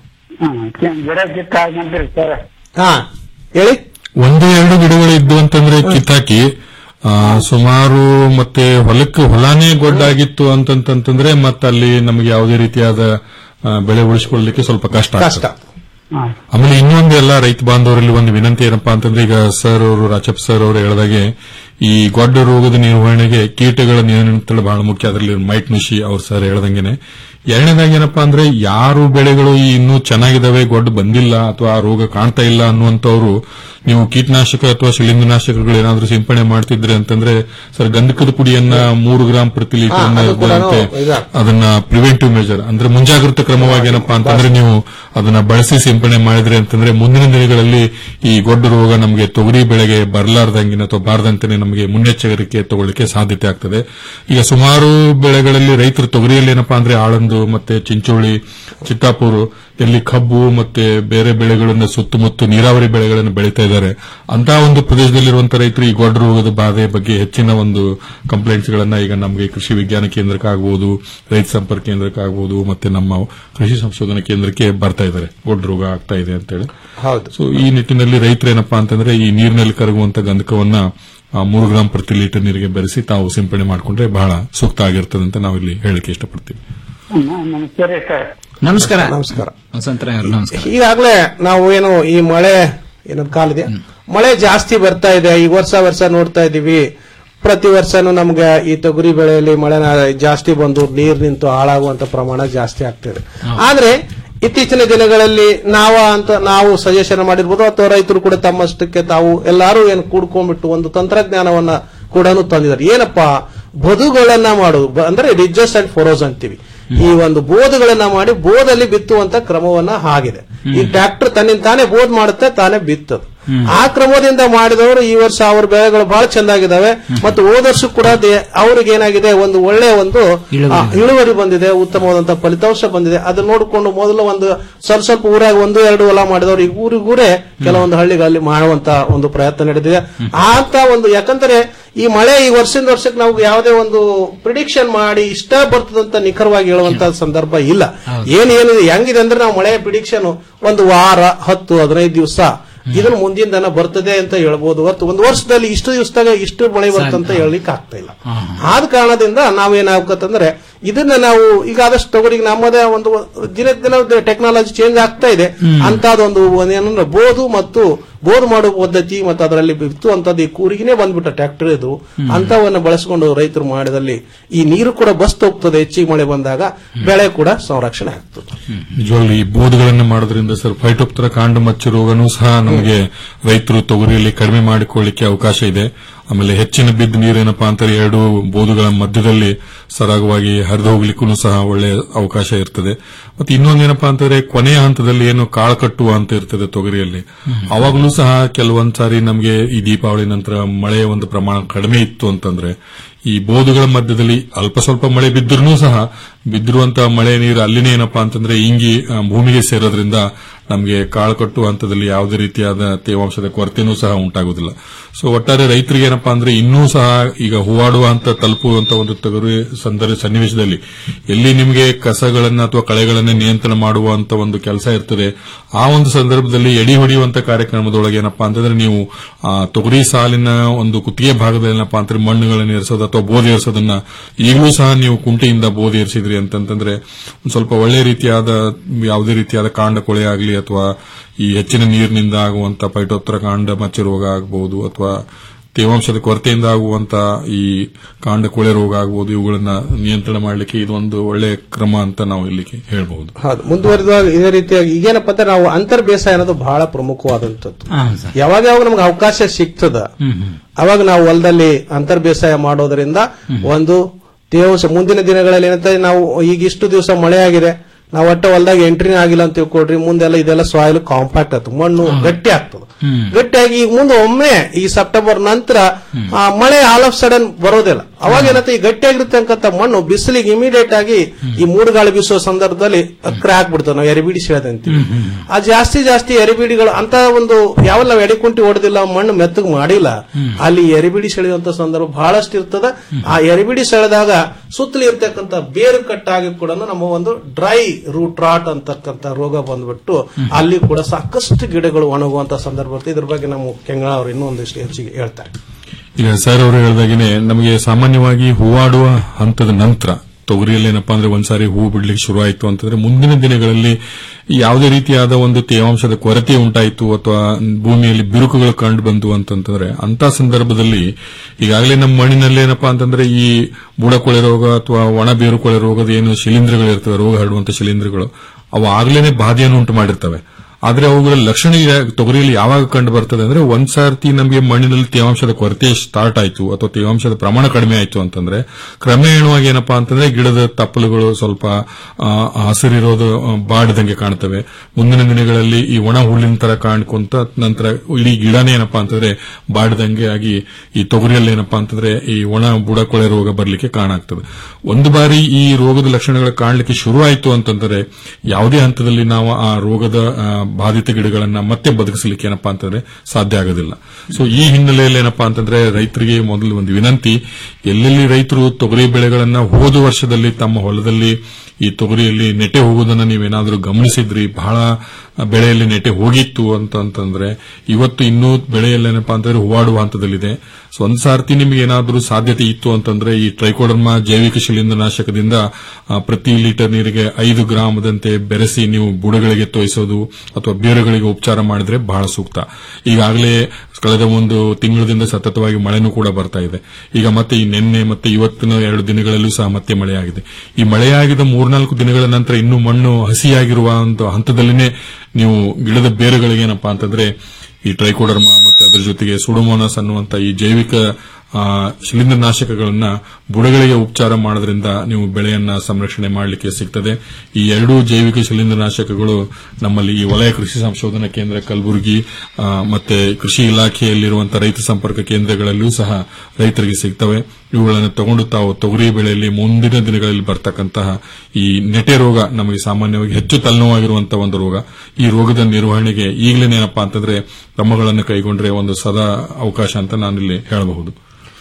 ಗಿಡ ಕಿತ್ತ ಹಾಕಂತೀರಿ ಸರ್ ಹಾ ಹೇಳಿ ಒಂದು ಎರಡು ಗಿಡಗಳು ಇದ್ದು ಅಂತಂದ್ರೆ ಕಿತ್ತಾಕಿ ಆ, ಸುಮಾರು ಮತ್ತೆ ಹೊಲಕ್ಕೆ ಹೊಲಾನೇ ಗೊಡ್ಡಾಗಿತ್ತು ಅಂತಂತಂದ್ರೆ ಮತ್ತೆ ಅಲ್ಲಿ ನಮಗೆ ಯಾವುದೇ ರೀತಿಯಾದ ಆ, ಬೆಳೆ ಉಳಿಸಿಕೊಳ್ಳಲಿಕ್ಕೆ ಸ್ವಲ್ಪ ಕಷ್ಟ ಕಷ್ಟ ಆಗ್ತದೆ. ಆಮೇಲೆ ಇನ್ನೊಂದು ಎಲ್ಲ ರೈತ ಬಾಂಧವರಲ್ಲಿ ಒಂದು ವಿನಂತಿ ಏನಪ್ಪಾ ಅಂತಂದ್ರೆ ಈಗ ಸರ್ ಅವರು ರಾಚಪ್ ಸರ್ ಅವರು ಹೇಳಿದಾಗೆ ಈ ಗೊಡ್ಡ ರೋಗದ ನಿರ್ವಹಣೆಗೆ ಕೀಟಗಳ ನಿಯಂತ್ರಣ ಬಹಳ ಮುಖ್ಯ ಅದರಲ್ಲಿ ಮೈಟ್ ನುಷಿ ಅವ್ರು ಸರ್ ಹೇಳ್ದಂಗೆನೆ ಎರಡನೇದಾಗಿ ಏನಪ್ಪಾ ಅಂದ್ರೆ ಯಾರು ಬೆಳೆಗಳು ಈ ಇನ್ನೂ ಚೆನ್ನಾಗಿದಾವೆ ಗೊಡ್ಡ ಬಂದಿಲ್ಲ ಅಥವಾ ಆ ರೋಗ ಕಾಣ್ತಾ ಇಲ್ಲ ಅನ್ನುವಂತವ್ರು ನೀವು ಕೀಟನಾಶಕ ಅಥವಾ ಶಿಲೀಂಧ್ರನಾಶಕಗಳು ಏನಾದ್ರೂ ಸಿಂಪಡಣೆ ಮಾಡ್ತಿದ್ರೆ ಅಂತಂದ್ರೆ ಸರ್ ಗಂಧಕದ ಪುಡಿಯನ್ನ ಮೂರು ಗ್ರಾಂ ಪ್ರತಿ ಲೀಟರ್ ಹಾ, ಅದು ಕೂಡ ಅಂತೆ ಇದಾಗ್ತದೆ. ಅದನ್ನ ಪ್ರಿವೆಂಟಿವ್ ಮೆಜರ್ ಅಂದ್ರೆ ಮುಂಜಾಗ್ರತಾ ಕ್ರಮವಾಗಿ ಏನಪ್ಪಾ ಅಂತಂದ್ರೆ ನೀವು ಅದನ್ನ ಬಳಸಿ ಸಿಂಪಡಣೆ ಸಿಂಪಡಣೆ ಮಾಡಿದ್ರೆ ಅಂತಂದ್ರೆ ಮುಂದಿನ ದಿನಗಳಲ್ಲಿ ಈ ಗೊಡ್ಡ ರೋಗ ನಮಗೆ ತೊಗರಿ ಬೆಳೆಗೆ ಬರಲಾರ್ದಂಗಿನ ಅಥವಾ ಬಾರದಂತೆ ನಮಗೆ ಮುನ್ನೆಚ್ಚರಿಕೆ ತಗೊಳ್ಳಿಕ್ಕೆ ಸಾಧ್ಯತೆ ಆಗ್ತದೆ ಈಗ ಸುಮಾರು ಬೆಳೆಗಳಲ್ಲಿ ರೈತರು ತೊಗರಿಯಲ್ಲಿ ಏನಪ್ಪಾ ಅಂದ್ರೆ ಆಳಂದು ಮತ್ತೆ ಚಿಂಚೋಳಿ ಚಿತ್ತಾಪುರ ಎಲ್ಲಿ ಕಬ್ಬು ಮತ್ತೆ ಬೇರೆ ಬೆಳೆಗಳನ್ನ ಸುತ್ತಮುತ್ತ ನೀರಾವರಿ ಬೆಳೆಗಳನ್ನು ಬೆಳೀತಾ ಇದ್ದಾರೆ ಅಂತಹ ಒಂದು ಪ್ರದೇಶದಲ್ಲಿರುವಂತಹ ರೈತರು ಈ ಗೊಡ್ಡ ರೋಗದ ಬಾಧೆ ಬಗ್ಗೆ ಹೆಚ್ಚಿನ ಒಂದು ಕಂಪ್ಲೇಂಟ್ಸ್ ಗಳನ್ನ ಈಗ ನಮಗೆ ಕೃಷಿ ವಿಜ್ಞಾನ ಕೇಂದ್ರಕ್ಕಾಗಬಹುದು ರೈತ ಸಂಪರ್ಕ ಕೇಂದ್ರಕ್ಕಾಗಬಹುದು ಮತ್ತೆ ನಮ್ಮ ಕೃಷಿ ಸಂಶೋಧನಾ ಕೇಂದ್ರಕ್ಕೆ ಬರ್ತಾ ಇದ್ದಾರೆ ಗೊಡ್ಡ ರೋಗ ಆಗ್ತಾ ಇದೆ ಅಂತೇಳಿ ಹೌದು ಸೊ ಈ ನಿಟ್ಟಿನಲ್ಲಿ ರೈತರೇನಪ್ಪಾ ಅಂತಂದ್ರೆ ಈ ನೀರಿನಲ್ಲಿ ಕರಗುವಂತ ಗಂಧಕವನ್ನ ಆ, ಮೂರು ಗ್ರಾಂ ಪ್ರತಿ ಲೀಟರ್ ನೀರಿಗೆ ಬೆರೆಸಿ ತಾವು ಸಿಂಪಡಣೆ ಮಾಡಿಕೊಂಡ್ರೆ ಬಹಳ ಸೂಕ್ತ ಆಗಿರ್ತದೆ ಅಂತ ನಾವಿಲ್ಲಿ ಹೇಳಕ್ಕೆ ಇಷ್ಟಪಡ್ತೀವಿ ನಮಸ್ಕಾರ ಸರ್ ನಮಸ್ಕಾರ ನಮಸ್ಕಾರ ವಸಂತರಾಯ್ ಅವರು ನಮಸ್ಕಾರ ಈಗಾಗಲೇ ನಾವು ಏನು ಈ ಮಳೆ ಏನೊಂದು ಕಾಲಿದೆ ಮಳೆ ಜಾಸ್ತಿ ಬರ್ತಾ ಇದೆ ಈ ವರ್ಷ ವರ್ಷ ನೋಡ್ತಾ ಇದೀವಿ ಪ್ರತಿ ವರ್ಷನೂ ನಮ್ಗೆ ಈ ತೊಗರಿ ಬೆಳೆಯಲ್ಲಿ ಮಳೆ ಜಾಸ್ತಿ ಬಂದು ನೀರು ನಿಂತು ಹಾಳಾಗುವಂತ ಪ್ರಮಾಣ ಜಾಸ್ತಿ ಆಗ್ತಿದೆ ಆದ್ರೆ ಇತ್ತೀಚಿನ ದಿನಗಳಲ್ಲಿ ನಾವ ಅಂತ ನಾವು ಸಜೆಷನ್ ಮಾಡಿರ್ಬೋದು ಅಥವಾ ರೈತರು ಕೂಡ ತಮ್ಮಷ್ಟಕ್ಕೆ ತಾವು ಎಲ್ಲಾರು ಏನು ಕೂಡ್ಕೊಂಡ್ಬಿಟ್ಟು ಒಂದು ತಂತ್ರಜ್ಞಾನವನ್ನ ಕೂಡ ತಂದಿದ್ದಾರೆ ಏನಪ್ಪಾ ಬದುಗಳನ್ನ ಮಾಡೋದು ಬ- ಅಂದ್ರೆ ರಿಜಸ್ ಅಂಡ್ ಫೊರೋಸ್ ಅಂತೀವಿ ಈ ಒಂದು ಬೋಧಗಳನ್ನ ಮಾಡಿ ಬೋಧಲ್ಲಿ ಬಿತ್ತುವಂತ ಕ್ರಮವನ್ನ ಆಗಿದೆ ಈ ಟ್ರ್ಯಾಕ್ಟರ್ ತನ್ನಿಂದ ತಾನೇ ಬೋಧ್ ಮಾಡುತ್ತೆ ತಾನೇ ಬಿತ್ತದು ಆ ಕ್ರಮದಿಂದ ಮಾಡಿದವರು ಈ ವರ್ಷ ಅವ್ರ ಬೆಳೆಗಳು ಬಹಳ ಚೆಂದಾಗಿದ್ದಾವೆ ಮತ್ತು ಹೋದ ವರ್ಷ ಕೂಡ ದೇ- ಅವ್ರಿಗೆ ಏನಾಗಿದೆ ಒಂದು ಒಳ್ಳೆ ಒಂದು ಆ, ಇಳುವರಿ ಬಂದಿದೆ ಉತ್ತಮವಾದಂತಹ ಫಲಿತಾಂಶ ಬಂದಿದೆ ಅದನ್ನ ನೋಡಿಕೊಂಡು ಮೊದಲು ಒಂದು ಸ್ವಲ್ಪ ಸ್ವಲ್ಪ ಊರಾಗ ಒಂದು ಎರಡು ಹೊಲ ಮಾಡಿದವರು ಈಗ ಊರಿಗೂರೇ ಕೆಲವೊಂದು ಹಳ್ಳಿಗಳಲ್ಲಿ ಮಾಡುವಂತ ಒಂದು ಪ್ರಯತ್ನ ನಡೆದಿದೆ ಅಂತ ಒಂದು ಯಾಕಂದ್ರೆ ಈ ಮಳೆ ಈ ವರ್ಷದಿಂದ ವರ್ಷಕ್ಕೆ ನಾವು ಯಾವುದೇ ಒಂದು ಪ್ರಿಡಿಕ್ಷನ್ ಮಾಡಿ ಇಷ್ಟ ಬರ್ತದಂತ ನಿಖರವಾಗಿ ಹೇಳುವಂತ ಸಂದರ್ಭ ಇಲ್ಲ ಏನೇನಿದೆ ಹೆಂಗಿದೆ ಅಂದ್ರೆ ನಾವು ಮಳೆಯ ಪ್ರಿಡಿಕ್ಷನ್ ಒಂದು ವಾರ ಹತ್ತು ಹದಿನೈದು ದಿವಸ ಇದನ್ನು ಮುಂದಿನ ದಿನ ಬರ್ತದೆ ಅಂತ ಹೇಳ್ಬೋದು ಹೊತ್ತು ಒಂದು ವರ್ಷದಲ್ಲಿ ಇಷ್ಟು ದಿವಸದಾಗ ಇಷ್ಟು ಮಳೆ ಬರ್ತಂತ ಹೇಳಲಿಕ್ಕೆ ಆಗ್ತಾ ಇಲ್ಲ ಆದ ಕಾರಣದಿಂದ ನಾವೇನಾಗತ್ತಂದ್ರೆ ಇದನ್ನ ನಾವು ಈಗ ಆದಷ್ಟು ತೊಗರಿಗೆ ನಮ್ಮದೇ ಒಂದು ದಿನ ದಿನ ಟೆಕ್ನಾಲಜಿ ಚೇಂಜ್ ಆಗ್ತಾ ಇದೆ ಅಂತದೊಂದು ಏನಂದ್ರೆ ಬೋದು ಮತ್ತು ಬೋಧ್ ಮಾಡುವ ಪದ್ಧತಿ ಮತ್ತು ಅದರಲ್ಲಿ ಬಿತ್ತುವಂತದ್ದು ಈ ಕೂರಿಗೆನೆ ಬಂದ್ಬಿಟ್ಟ ಟ್ರ್ಯಾಕ್ಟರ್ ಇದು ಅಂತವನ್ನ ಬಳಸಿಕೊಂಡು ರೈತರು ಮಾಡಿದಲ್ಲಿ ಈ ನೀರು ಕೂಡ ಬಸ್ತ್ ಹೋಗ್ತದೆ ಹೆಚ್ಚಿಗೆ ಮಳೆ ಬಂದಾಗ ಬೆಳೆ ಕೂಡ ಸಂರಕ್ಷಣೆ ಆಗ್ತದೆ ನಿಜವಾಗ್ಲೂ ಈ ಬೋಧಗಳನ್ನು ಮಾಡೋದ್ರಿಂದ ಸರ್ ಫೈಟೋಪ್ತರ ಕಾಂಡ ಮಚ್ಚು ರೋಗನೂ ಸಹ ನಮಗೆ ರೈತರು ತೊಗರಿಯಲ್ಲಿ ಕಡಿಮೆ ಮಾಡಿಕೊಳ್ಳಿಕ್ಕೆ ಅವಕಾಶ ಇದೆ ಆಮೇಲೆ ಹೆಚ್ಚಿನ ಬಿದ್ದ ನೀರೇನಪ್ಪಾ ಅಂತಾರೆ ಎರಡು ಬೋಧುಗಳ ಮಧ್ಯದಲ್ಲಿ ಸರಾಗವಾಗಿ ಹರಿದು ಹೋಗ್ಲಿಕ್ಕೂ ಸಹ ಒಳ್ಳೆ ಅವಕಾಶ ಇರ್ತದೆ ಮತ್ತೆ ಇನ್ನೊಂದೇನಪ್ಪಾ ಅಂತಂದ್ರೆ ಕೊನೆಯ ಹಂತದಲ್ಲಿ ಏನು ಕಾಳು ಕಟ್ಟುವ ಅಂತ ಇರ್ತದೆ ತೊಗರಿಯಲ್ಲಿ ಅವಾಗಲೂ ಸಹ ಕೆಲವೊಂದ್ ಸಾರಿ ನಮಗೆ ಈ ದೀಪಾವಳಿ ನಂತರ ಮಳೆಯ ಒಂದು ಪ್ರಮಾಣ ಕಡಿಮೆ ಇತ್ತು ಅಂತಂದ್ರೆ ಈ ಬೋಧುಗಳ ಮಧ್ಯದಲ್ಲಿ ಅಲ್ಪ ಸ್ವಲ್ಪ ಮಳೆ ಬಿದ್ದರೂ ಸಹ ಬಿದ್ದಿರುವಂತಹ ಮಳೆ ನೀರು ಅಲ್ಲಿನೇ ಏನಪ್ಪಾ ಅಂತಂದ್ರೆ ಇಂಗಿ ಆ, ಭೂಮಿಗೆ ಸೇರೋದ್ರಿಂದ ನಮಗೆ ಕಾಳು ಕಟ್ಟುವ ಹಂತದಲ್ಲಿ ಯಾವುದೇ ರೀತಿಯಾದ ತೇವಾಂಶದ ಕೊರತೆನೂ ಸಹ ಉಂಟಾಗುವುದಿಲ್ಲ ಸೊ ಒಟ್ಟಾರೆ ರೈತರಿಗೆ ಏನಪ್ಪಾ ಅಂದ್ರೆ ಇನ್ನೂ ಸಹ ಈಗ ಹೂವಾಡುವ ಹಂತ ತಲುಪುವಂತ ಒಂದು ತೊಗರಿ ಸಂದರ್ಭ ಸನ್ನಿವೇಶದಲ್ಲಿ ಎಲ್ಲಿ ನಿಮಗೆ ಕಸಗಳನ್ನ ಅಥವಾ ಕಳೆಗಳನ್ನ ನಿಯಂತ್ರಣ ಮಾಡುವಂತ ಒಂದು ಕೆಲಸ ಇರ್ತದೆ ಆ ಒಂದು ಸಂದರ್ಭದಲ್ಲಿ ಎಡಿ ಹೊಡೆಯುವಂತ ಕಾರ್ಯಕ್ರಮದೊಳಗೆ ಏನಪ್ಪಾ ಅಂತಂದ್ರೆ ನೀವು ಆ, ತೊಗರಿ ಸಾಲಿನ ಒಂದು ಕುತ್ತಿಗೆ ಭಾಗದಲ್ಲಿ ಏನಪ್ಪಾ ಅಂತಂದ್ರೆ ಮಣ್ಣುಗಳನ್ನು ಏರಿಸೋದು ಅಥವಾ ಬೋಧಿ ಏರಿಸೋದನ್ನ ಈಗಲೂ ಸಹ ನೀವು ಕುಂಟೆಯಿಂದ ಬೋಧಿ ಏರಿಸಿದ್ರಿ ಅಂತಂತಂದ್ರೆ ಒಂದು ಸ್ವಲ್ಪ ಒಳ್ಳೆ ರೀತಿಯಾದ ಯಾವುದೇ ರೀತಿಯಾದ ಕಾಂಡ ಕೊಳೆ ಆಗಲಿ ಅಥವಾ ಈ ಹೆಚ್ಚಿನ ನೀರಿನಿಂದ ಆಗುವಂತ ಪೈಟೋತ್ತರ ಕಾಂಡ ಮಚ್ಚ ರೋಗ ಆಗಬಹುದು ಅಥವಾ ತೇವಾಂಶದ ಕೊರತೆಯಿಂದ ಆಗುವಂತ ಈ ಕಾಂಡ ಕೊಳೆ ರೋಗ ಆಗಬಹುದು ಇವುಗಳನ್ನ ನಿಯಂತ್ರಣ ಮಾಡಲಿಕ್ಕೆ ಇದೊಂದು ಒಳ್ಳೆ ಕ್ರಮ ಅಂತ ನಾವು ಇಲ್ಲಿಗೆ ಹೇಳಬಹುದು ಹೌದು ಮುಂದುವರಿದಾಗ ಇದೇ ರೀತಿಯಾಗಿ ಈಗೇನಪ್ಪ ಅಂದ್ರೆ ನಾವು ಅಂತರ್ ಬೇಸಾಯ ಅನ್ನೋದು ಬಹಳ ಪ್ರಮುಖವಾದಂತದ್ದು ಯಾವಾಗ ಯಾವಾಗ ನಮ್ಗೆ ಅವಕಾಶ ಸಿಗ್ತದ ಅವಾಗ ನಾವು ಹೊಲದಲ್ಲಿ ಅಂತರ್ ಬೇಸಾಯ ಮಾಡೋದ್ರಿಂದ ಒಂದು ತೇವಾಂಶ ಮುಂದಿನ ದಿನಗಳಲ್ಲಿ ಏನಂತ ನಾವು ಈಗ ಇಷ್ಟು ದಿವಸ ಮಳೆ ಆಗಿದೆ ನಾವು ಒಟ್ಟ ಹೊಲದಾಗ ಎಂಟ್ರಿನೇ ಆಗಿಲ್ಲ ಅಂತ ತಿಳ್ಕೊಡ್ರಿ ಮುಂದೆಲ್ಲ ಇದೆಲ್ಲ ಸಾಯಿಲ್ ಕಾಂಪ್ಯಾಕ್ಟ್ ಆಗ್ತದೆ ಮಣ್ಣು ಗಟ್ಟಿ ಆಗ್ತದೆ ಗಟ್ಟಿಯಾಗಿ ಈಗ ಮುಂದೆ ಒಮ್ಮೆ ಈ ಸೆಪ್ಟೆಂಬರ್ ನಂತರ ಆ, ಮಳೆ ಆಲ್ ಆಫ್ ಸಡನ್ ಬರೋದಿಲ್ಲ ಅವಾಗ ಏನಂತ ಈ ಗಟ್ಟಿಯಾಗಿರ್ತಕ್ಕಂಥ ಮಣ್ಣು ಬಿಸಿಲಿಗೆ ಇಮಿಡಿಯೇಟ್ ಆಗಿ ಈ ಮೂಡುಗಾಳಿ ಬೀಸುವ ಸಂದರ್ಭದಲ್ಲಿ ಕ್ರ್ಯಾಕ್ ಬಿಡ್ತದೆ ನಾವು ಎರಿಬಿಡಿ ಸೆಳೆದ ಅಂತೀವಿ ಆ ಜಾಸ್ತಿ ಜಾಸ್ತಿ ಎರಿಬಿಡಿಗಳು ಅಂತ ಒಂದು ಯಾವಲ್ಲ ನಾವು ಎಡಿಕುಂಟಿ ಹೊಡೆದಿಲ್ಲ ಮಣ್ಣು ಮೆತ್ತಗ್ ಮಾಡಿಲ್ಲ ಅಲ್ಲಿ ಎರಿಬಿಡಿ ಸೆಳೆಯುವಂತ ಸಂದರ್ಭ ಬಹಳಷ್ಟು ಇರ್ತದ ಆ ಎರಿಬಿಡಿ ಸೆಳೆದಾಗ ಸುತ್ತಲೂ ಇರ್ತಕ್ಕಂಥ ಬೇರು ಕಟ್ಟಾಗಿ ಕೂಡ ನಮ್ಮ ಒಂದು ಡ್ರೈ ರೂಟ್ ರಾಟ್ ಅಂತಕ್ಕಂಥ ರೋಗ ಬಂದ್ಬಿಟ್ಟು ಅಲ್ಲಿ ಕೂಡ ಸಾಕಷ್ಟು ಗಿಡಗಳು ಒಣಗುವಂತ ಸಂದರ್ಭ ಇರುತ್ತೆ ಇದ್ರ ಬಗ್ಗೆ ನಮ್ಮ ಕೆಂಗಳ ಅವರು ಇನ್ನೂ ಒಂದಿಷ್ಟು ಹೆಚ್ಚಿಗೆ ಹೇಳ್ತಾರೆ ಈಗ ಸರ್ ಅವರು ಹೇಳಿದಾಗೇನೆ ನಮಗೆ ಸಾಮಾನ್ಯವಾಗಿ ಹೂವಾಡುವ ಹಂತದ ನಂತರ ತೊಗರಿಯಲ್ಲಿ ಏನಪ್ಪಾ ಅಂದ್ರೆ ಒಂದ್ಸಾರಿ ಹೂ ಬಿಡ್ಲಿಕ್ಕೆ ಶುರು ಆಯ್ತು ಅಂತಂದ್ರೆ ಮುಂದಿನ ದಿನಗಳಲ್ಲಿ ಯಾವುದೇ ರೀತಿಯಾದ ಒಂದು ತೇವಾಂಶದ ಕೊರತೆ ಉಂಟಾಯಿತು ಅಥವಾ ಭೂಮಿಯಲ್ಲಿ ಬಿರುಕುಗಳು ಕಂಡು ಬಂತು ಅಂತಂತಂದ್ರೆ ಅಂತ ಸಂದರ್ಭದಲ್ಲಿ ಈಗಾಗಲೇ ನಮ್ಮ ಮಣ್ಣಿನಲ್ಲಿ ಏನಪ್ಪಾ ಅಂತಂದ್ರೆ ಈ ಬುಡಕೊಳೆ ರೋಗ ಅಥವಾ ಒಣ ಬೇರುಕೊಳೆ ರೋಗದ ಏನು ಶಿಲೀಂಧ್ರಗಳು ಇರ್ತವೆ ರೋಗ ಹರಡುವಂತ ಶಿಲೀಂಧ್ರಗಳು ಅವು ಆಗ್ಲೇನೆ ಬಾಧೆಯನ್ನು ಉಂಟು ಮಾಡಿರ್ತವೆ ಆದ್ರೆ ಅವುಗಳ ಲಕ್ಷಣ ಯಾ- ತೊಗರಿಯಲ್ಲಿ ಯಾವಾಗ ಕಂಡು ಬರ್ತದೆ ಅಂದ್ರೆ ಒಂದ್ ಸರ್ತಿ ನಮಗೆ ಮಣ್ಣಿನಲ್ಲಿ ತೇವಾಂಶದ ಕೊರತೆ ಸ್ಟಾರ್ಟ್ ಆಯ್ತು ಅಥವಾ ತೇವಾಂಶದ ಪ್ರಮಾಣ ಕಡಿಮೆ ಆಯ್ತು ಅಂತಂದ್ರೆ ಕ್ರಮೇಣವಾಗಿ ಏನಪ್ಪಾ ಅಂತಂದ್ರೆ ಗಿಡದ ತಪ್ಪಲುಗಳು ಸ್ವಲ್ಪ ಆ, ಹಸಿರಿರೋದು ಆ, ಬಾಡದಂಗೆ ಕಾಣ್ತವೆ ಮುಂದಿನ ದಿನಗಳಲ್ಲಿ ಈ ಒಣ ಹುಲ್ಲಿನ ತರ ಕಾಣ್ಕೊಂತ ನಂತರ ಇಡೀ ಗಿಡನೇ ಏನಪ್ಪಾ ಅಂತಂದ್ರೆ ಬಾಡದಂಗೆ ಆಗಿ ಈ ತೊಗರಿಯಲ್ಲಿ ಏನಪ್ಪಾ ಅಂತಂದ್ರೆ ಈ ಒಣ ಬುಡಕೊಳೆ ರೋಗ ಬರ್ಲಿಕ್ಕೆ ಕಾರಣ ಆಗ್ತದೆ ಒಂದು ಬಾರಿ ಈ ರೋಗದ ಲಕ್ಷಣಗಳು ಕಾಣಲಿಕ್ಕೆ ಶುರು ಆಯ್ತು ಅಂತಂದ್ರೆ ಯಾವುದೇ ಹಂತದಲ್ಲಿ ನಾವು ಆ ರೋಗದ ಆ, ಬಾಧಿತ ಗಿಡಗಳನ್ನ ಮತ್ತೆ ಬದುಕಿಸಲಿಕ್ಕೆ ಏನಪ್ಪಾ ಅಂತಂದ್ರೆ ಸಾಧ್ಯ ಆಗೋದಿಲ್ಲ ಸೊ ಈ ಹಿನ್ನೆಲೆಯಲ್ಲಿ ಏನಪ್ಪಾ ಅಂತಂದ್ರೆ ರೈತರಿಗೆ ಮೊದಲು ಒಂದು ವಿನಂತಿ ಎಲ್ಲೆಲ್ಲಿ ರೈತರು ತೊಗರಿ ಬೆಳೆಗಳನ್ನ ಹೋದ ವರ್ಷದಲ್ಲಿ ತಮ್ಮ ಹೊಲದಲ್ಲಿ ಈ ತೊಗರಿಯಲ್ಲಿ ನೆಟೆ ಹೋಗುವುದನ್ನ ನೀವೇನಾದ್ರೂ ಗಮನಿಸಿದ್ರಿ ಬಹಳ ಬೆಳೆಯಲ್ಲಿ ನೆಟೆ ಹೋಗಿತ್ತು ಅಂತ ಅಂತಂದ್ರೆ ಇವತ್ತು ಇನ್ನೂ ಬೆಳೆಯಲ್ಲಿ ಏನಪ್ಪಾ ಅಂತಂದ್ರೆ ಹೂವಾಡುವ ಹಂತದಲ್ಲಿದೆ ಸೊ ಒಂದ್ ಸಾರ್ತಿ ನಿಮಗೆ ಏನಾದ್ರೂ ಸಾಧ್ಯತೆ ಇತ್ತು ಅಂತಂದ್ರೆ ಈ ಟ್ರೈಕೋಡರ್ಮ ಜೈವಿಕ ಶಿಲೀಂಧ್ರನಾಶಕದಿಂದ ಆ, ಪ್ರತಿ ಲೀಟರ್ ನೀರಿಗೆ ಐದು ಗ್ರಾಮದಂತೆ ಬೆರೆಸಿ ನೀವು ಬುಡಗಳಿಗೆ ತೋಯಿಸೋದು ಅಥವಾ ಬೇರುಗಳಿಗೆ ಉಪಚಾರ ಮಾಡಿದ್ರೆ ಬಹಳ ಸೂಕ್ತ ಈಗಾಗಲೇ ಕಳೆದ ಒಂದು ತಿಂಗಳದಿಂದ ಸತತವಾಗಿ ಮಳೆನೂ ಕೂಡ ಬರ್ತಾ ಇದೆ ಈಗ ಮತ್ತೆ ಈ ನಿನ್ನೆ ಮತ್ತೆ ಇವತ್ತಿನ ಎರಡು ದಿನಗಳಲ್ಲೂ ಸಹ ಮತ್ತೆ ಮಳೆಯಾಗಿದೆ ಈ ಮಳೆಯಾಗಿದ ಮೂರ್ನಾಲ್ಕು ದಿನಗಳ ನಂತರ ಇನ್ನೂ ಮಣ್ಣು ಹಸಿಯಾಗಿರುವ ಒಂದು ಹಂತದಲ್ಲಿನೇ ನೀವು ಗಿಡದ ಬೇರುಗಳಿಗೆ ಏನಪ್ಪಾ ಅಂತಂದ್ರೆ ಈ ಟ್ರೈಕೋಡರ್ಮ ಮತ್ತೆ ಅದರ ಜೊತೆಗೆ ಸುಡೋಮೋನಸ್ ಅನ್ನುವಂತ ಈ ಜೈವಿಕ ಆ, ಶಿಲೀಂಧ್ರನಾಶಕಗಳನ್ನ ಬುಡಗಳಿಗೆ ಉಪಚಾರ ಮಾಡೋದ್ರಿಂದ ನೀವು ಬೆಳೆಯನ್ನ ಸಂರಕ್ಷಣೆ ಮಾಡಲಿಕ್ಕೆ ಸಿಗ್ತದೆ ಈ ಎರಡೂ ಜೈವಿಕ ಶಿಲೀಂಧ್ರನಾಶಕಗಳು ನಮ್ಮಲ್ಲಿ ಈ ವಲಯ ಕೃಷಿ ಸಂಶೋಧನಾ ಕೇಂದ್ರ ಕಲಬುರಗಿ ಆ, ಮತ್ತೆ ಕೃಷಿ ಇಲಾಖೆಯಲ್ಲಿರುವಂತಹ ರೈತ ಸಂಪರ್ಕ ಕೇಂದ್ರಗಳಲ್ಲೂ ಸಹ ರೈತರಿಗೆ ಸಿಗ್ತವೆ ಇವುಗಳನ್ನು ತಗೊಂಡು ತಾವು ತೊಗರಿ ಬೆಳೆಯಲ್ಲಿ ಮುಂದಿನ ದಿನಗಳಲ್ಲಿ ಬರ್ತಕ್ಕಂತಹ ಈ ನೆಟೆ ರೋಗ ನಮಗೆ ಸಾಮಾನ್ಯವಾಗಿ ಹೆಚ್ಚು ತಲೆನೋವಾಗಿರುವಂತಹ ಒಂದು ರೋಗ ಈ ರೋಗದ ನಿರ್ವಹಣೆಗೆ ಈಗಲೇ ಏನಪ್ಪಾ ಅಂತಂದ್ರೆ ಕ್ರಮಗಳನ್ನು ಕೈಗೊಂಡ್ರೆ ಒಂದು ಸದಾ ಅವಕಾಶ ಅಂತ ನಾನಿಲ್ಲಿ ಹೇಳಬಹುದು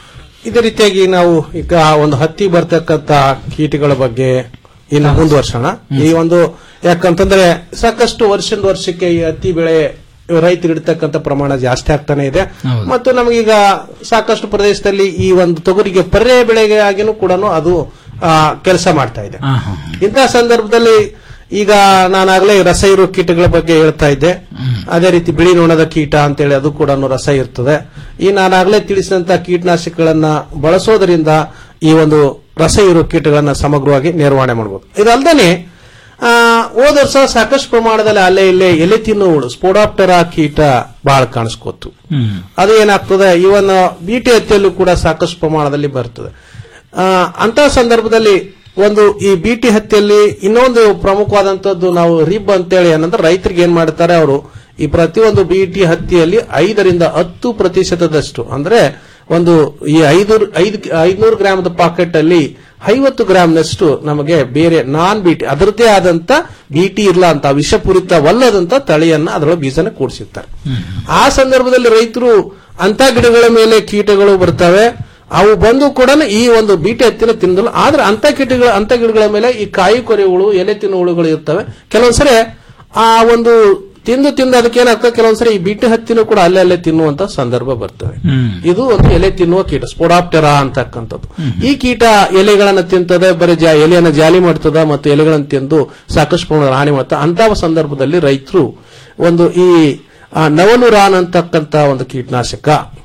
ಇದೇ ರೀತಿಯಾಗಿ ನಾವು ಈಗ ಒಂದು ಹತ್ತಿ ಬರ್ತಕ್ಕಂತ ಕೀಟಗಳ ಬಗ್ಗೆ ಇನ್ನು ಮುಂದುವರ್ಸೋಣ ಈ ಒಂದು ಯಾಕಂತಂದ್ರೆ ಸಾಕಷ್ಟು ವರ್ಷದಿಂದ ವರ್ಷಕ್ಕೆ ಈ ಹತ್ತಿ ಬೆಳೆ ರೈತರು ಇಡ್ತಕ್ಕಂಥ ಪ್ರಮಾಣ ಜಾಸ್ತಿ ಆಗ್ತಾನೆ ಇದೆ ಮತ್ತು ನಮಗೀಗ ಸಾಕಷ್ಟು ಪ್ರದೇಶದಲ್ಲಿ ಈ ಒಂದು ತೊಗರಿಗೆ ಪರ್ಯಾಯ ಬೆಳೆಗೆ ಆಗಿನೂ ಕೂಡ ಅದು ಕೆಲಸ ಮಾಡ್ತಾ ಇದೆ ಇಂತಹ ಸಂದರ್ಭದಲ್ಲಿ ಈಗ ನಾನಾಗಲೇ ರಸ ಇರೋ ಕೀಟಗಳ ಬಗ್ಗೆ ಹೇಳ್ತಾ ಇದ್ದೆ ಅದೇ ರೀತಿ ಬಿಳಿ ನೊಣದ ಕೀಟ ಅಂತೇಳಿ ಅದು ಕೂಡ ರಸ ಇರ್ತದೆ ಈ ನಾನಾಗಲೇ ತಿಳಿಸಿದಂತ ಕೀಟನಾಶಕಗಳನ್ನ ಬಳಸೋದ್ರಿಂದ ಈ ಒಂದು ರಸ ಇರೋ ಕೀಟಗಳನ್ನ ಸಮಗ್ರವಾಗಿ ನಿರ್ವಹಣೆ ಮಾಡಬಹುದು ಇದಲ್ದೇನೆ ಆ, ಹೋದ ವರ್ಷ ಸಾಕಷ್ಟು ಪ್ರಮಾಣದಲ್ಲಿ ಅಲ್ಲೇ ಇಲ್ಲೇ ಎಲೆ ತಿನ್ನುವಳು ಸ್ಪೋಡಾಪ್ಟರ ಕೀಟ ಬಹಳ ಕಾಣಿಸ್ಕೋತು ಅದು ಏನಾಗ್ತದೆ ಇವನ್ ಬೀಟಿ ಹತ್ತಿಯಲ್ಲೂ ಕೂಡ ಸಾಕಷ್ಟು ಪ್ರಮಾಣದಲ್ಲಿ ಬರ್ತದೆ ಆ, ಅಂತಹ ಸಂದರ್ಭದಲ್ಲಿ ಒಂದು ಈ ಬೀಟಿ ಹತ್ತಿಯಲ್ಲಿ ಇನ್ನೊಂದು ಪ್ರಮುಖವಾದಂತದ್ದು ನಾವು ರಿಬ್ ಅಂತೇಳಿ ಏನಂದ್ರೆ ರೈತರಿಗೆ ಏನ್ ಮಾಡ್ತಾರೆ ಅವರು ಈ ಪ್ರತಿಯೊಂದು ಬೀಟಿ ಹತ್ತಿಯಲ್ಲಿ ಐದರಿಂದ ಹತ್ತು ಪ್ರತಿಶತದಷ್ಟು ಅಂದ್ರೆ ಒಂದು ಈ ಐದು ಐದು ಐದ್ನೂರು ಗ್ರಾಮದ ಪಾಕೆಟ್ ಅಲ್ಲಿ ಐವತ್ತು ಗ್ರಾಮ್ನಷ್ಟು ನಮಗೆ ಬೇರೆ ನಾನ್ ಬೀಟಿ ಅದರದ್ದೇ ಆದಂತ ಬೀಟಿ ಇರ್ಲ ಅಂತ ವಿಷಪೂರಿತವಲ್ಲದಂತ ತಳಿಯನ್ನ ಅದರೊಳಗೆ ಬೀಜನ ಕೂಡಿಸಿರ್ತಾರೆ ಆ ಸಂದರ್ಭದಲ್ಲಿ ರೈತರು ಅಂತ ಗಿಡಗಳ ಮೇಲೆ ಕೀಟಗಳು ಬರ್ತವೆ ಅವು ಬಂದು ಕೂಡ ಈ ಒಂದು ಬೀಟೆ ಹತ್ತಿನ ತಿನ್ನೋದಿಲ್ಲ ಆದ್ರೆ ಅಂತ ಕೀಟಗಳ ಅಂತ ಗಿಡಗಳ ಮೇಲೆ ಈ ಕಾಯಿ ಕೊರೆಗಳು ಎಲೆ ತಿನ್ನು ಹುಳುಗಳು ಇರ್ತವೆ ಕೆಲವೊಂದ್ಸರಿ ಆ ಒಂದು ತಿಂದು ತಿಂದು ಅದಕ್ಕೆ ಏನಾಗ್ತದೆ ಕೆಲವೊಂದ್ಸರಿ ಈ ಬೀಟೆ ಹತ್ತಿನೂ ಕೂಡ ಅಲ್ಲೇ ಅಲ್ಲೇ ತಿನ್ನುವಂತ ಸಂದರ್ಭ ಬರ್ತವೆ ಇದು ಒಂದು ಎಲೆ ತಿನ್ನುವ ಕೀಟ ಸ್ಪೋಡಾಪ್ಟೆರಾ ಅಂತಕ್ಕಂಥದ್ದು ಈ ಕೀಟ ಎಲೆಗಳನ್ನ ತಿಂತದೆ ಬರೀ ಜಾ ಎಲೆಯನ್ನ ಜಾಲಿ ಮಾಡ್ತದ ಮತ್ತು ಎಲೆಗಳನ್ನು ತಿಂದು ಸಾಕಷ್ಟು ಪ್ರಮಾಣದ ಹಾನಿ ಮಾಡ್ತದೆ ಅಂತಹ ಸಂದರ್ಭದಲ್ಲಿ ರೈತರು ಒಂದು ಈ ಆ, ನವಲುರಾನ್ ಅಂತಕ್ಕಂತ ಒಂದು ಕೀಟನಾಶಕ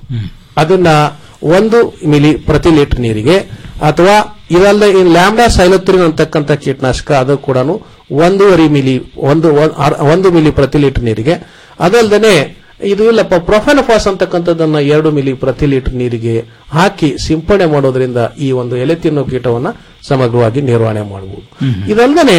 ಅದನ್ನ ಒಂದು ಮಿಲಿ ಪ್ರತಿ ಲೀಟರ್ ನೀರಿಗೆ ಅಥವಾ ಇದಲ್ಲದೆ ಈ ಲ್ಯಾಂಬ್ಡಾ ಸೈಲೋತ್ರಿನ್ ಅಂತಕ್ಕಂಥ ಕೀಟನಾಶಕ ಅದು ಕೂಡ ಒಂದೂವರೆ ಮಿಲಿ ಒಂದು ಅರ್- ಒಂದು ಮಿಲಿ ಪ್ರತಿ ಲೀಟರ್ ನೀರಿಗೆ ಅದಲ್ಲದೆ ಇದು ಇಲ್ಲಪ್ಪ ಪ್ರೊಫೆನಫಾಸ್ ಅಂತಕ್ಕಂಥದ್ದನ್ನ ಎರಡು ಮಿಲಿ ಪ್ರತಿ ಲೀಟರ್ ನೀರಿಗೆ ಹಾಕಿ ಸಿಂಪಡಣೆ ಮಾಡೋದ್ರಿಂದ ಈ ಒಂದು ಎಲೆ ತಿನ್ನೋ ಕೀಟವನ್ನ ಸಮಗ್ರವಾಗಿ ನಿರ್ವಹಣೆ ಮಾಡಬಹುದು ಇದಲ್ಲದೆ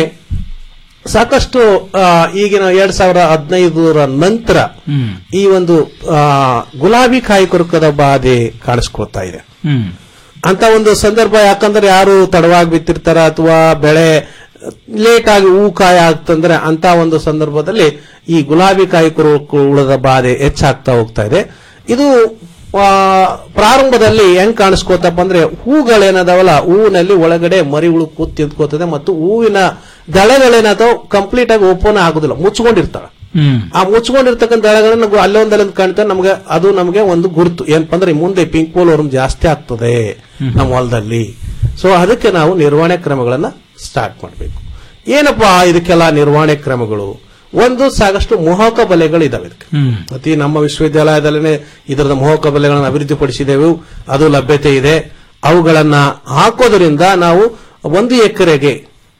ಸಾಕಷ್ಟು ಆ, ಈಗಿನ ಎರಡ್ ಸಾವಿರ ಹದಿನೈದರ ನಂತರ ಈ ಒಂದು ಆ, ಗುಲಾಬಿ ಕಾಯಿ ಕೊರಕದ ಬಾಧೆ ಕಾಣಿಸ್ಕೊಳ್ತಾ ಇದೆ ಅಂತ ಒಂದು ಸಂದರ್ಭ ಯಾಕಂದ್ರೆ ಯಾರು ತಡವಾಗಿ ಬಿತ್ತಿರ್ತಾರ ಅಥವಾ ಬೆಳೆ ಲೇಟ್ ಆಗಿ ಹೂ ಕಾಯಿ ಆಗ್ತಂದ್ರೆ ಅಂತ ಒಂದು ಸಂದರ್ಭದಲ್ಲಿ ಈ ಗುಲಾಬಿ ಕಾಯಿ ಹುಳದ ಬಾಧೆ ಹೆಚ್ಚಾಗ್ತಾ ಹೋಗ್ತಾ ಇದೆ ಇದು ಆ, ಪ್ರಾರಂಭದಲ್ಲಿ ಹೆಂಗ್ ಕಾಣಿಸ್ಕೋತಪ್ಪ ಅಂದ್ರೆ ಹೂಗಳೇನದಾವಲ್ಲ ಹೂವಿನಲ್ಲಿ ಒಳಗಡೆ ಮರಿಗಳು ಕೂತ್ ತಿಂದ್ಕೋತದೆ ಮತ್ತು ಹೂವಿನ ದಳೆಗಳೇನಾದವು ಕಂಪ್ಲೀಟ್ ಆಗಿ ಓಪನ್ ಆಗುದಿಲ್ಲ ಮುಚ್ಕೊಂಡಿರ್ತಾವೆ ಆ ಮುಚ್ಕೊಂಡಿರ್ತಕ್ಕಂಥ ದಳಗಳನ್ನ ನಾವು ಅಲ್ಲೊಂದ್ ಅಲ್ಲೊಂದ್ ಕಾಣ್ತಾರೆ ನಮ್ಗೆ ಅದು ನಮಗೆ ಒಂದು ಗುರುತು ಏನಪ್ಪ ಅಂದ್ರೆ ಮುಂದೆ ಪಿಂಕ್ ಪೋಲ್ ವರ್ಮ್ ಜಾಸ್ತಿ ಆಗ್ತದೆ ನಮ್ಮ ಹೊಲದಲ್ಲಿ ಸೊ ಅದಕ್ಕೆ ನಾವು ನಿರ್ವಹಣೆ ಕ್ರಮಗಳನ್ನ ಸ್ಟಾರ್ಟ್ ಮಾಡಬೇಕು ಏನಪ್ಪಾ ಇದಕ್ಕೆಲ್ಲ ನಿರ್ವಹಣೆ ಕ್ರಮಗಳು ಒಂದು ಸಾಕಷ್ಟು ಮೋಹಕ ಬಲೆಗಳು ಇದಾವೆ ಇದಕ್ಕೆ ಅತಿ ನಮ್ಮ ವಿಶ್ವವಿದ್ಯಾಲಯದಲ್ಲೇ ಇದರದ ಮೋಹಕ ಬಲೆಗಳನ್ನು ಅಭಿವೃದ್ಧಿಪಡಿಸಿದೆವು ಅದು ಲಭ್ಯತೆ ಇದೆ ಅವುಗಳನ್ನ ಹಾಕೋದ್ರಿಂದ ನಾವು ಒಂದು ಎಕರೆಗೆ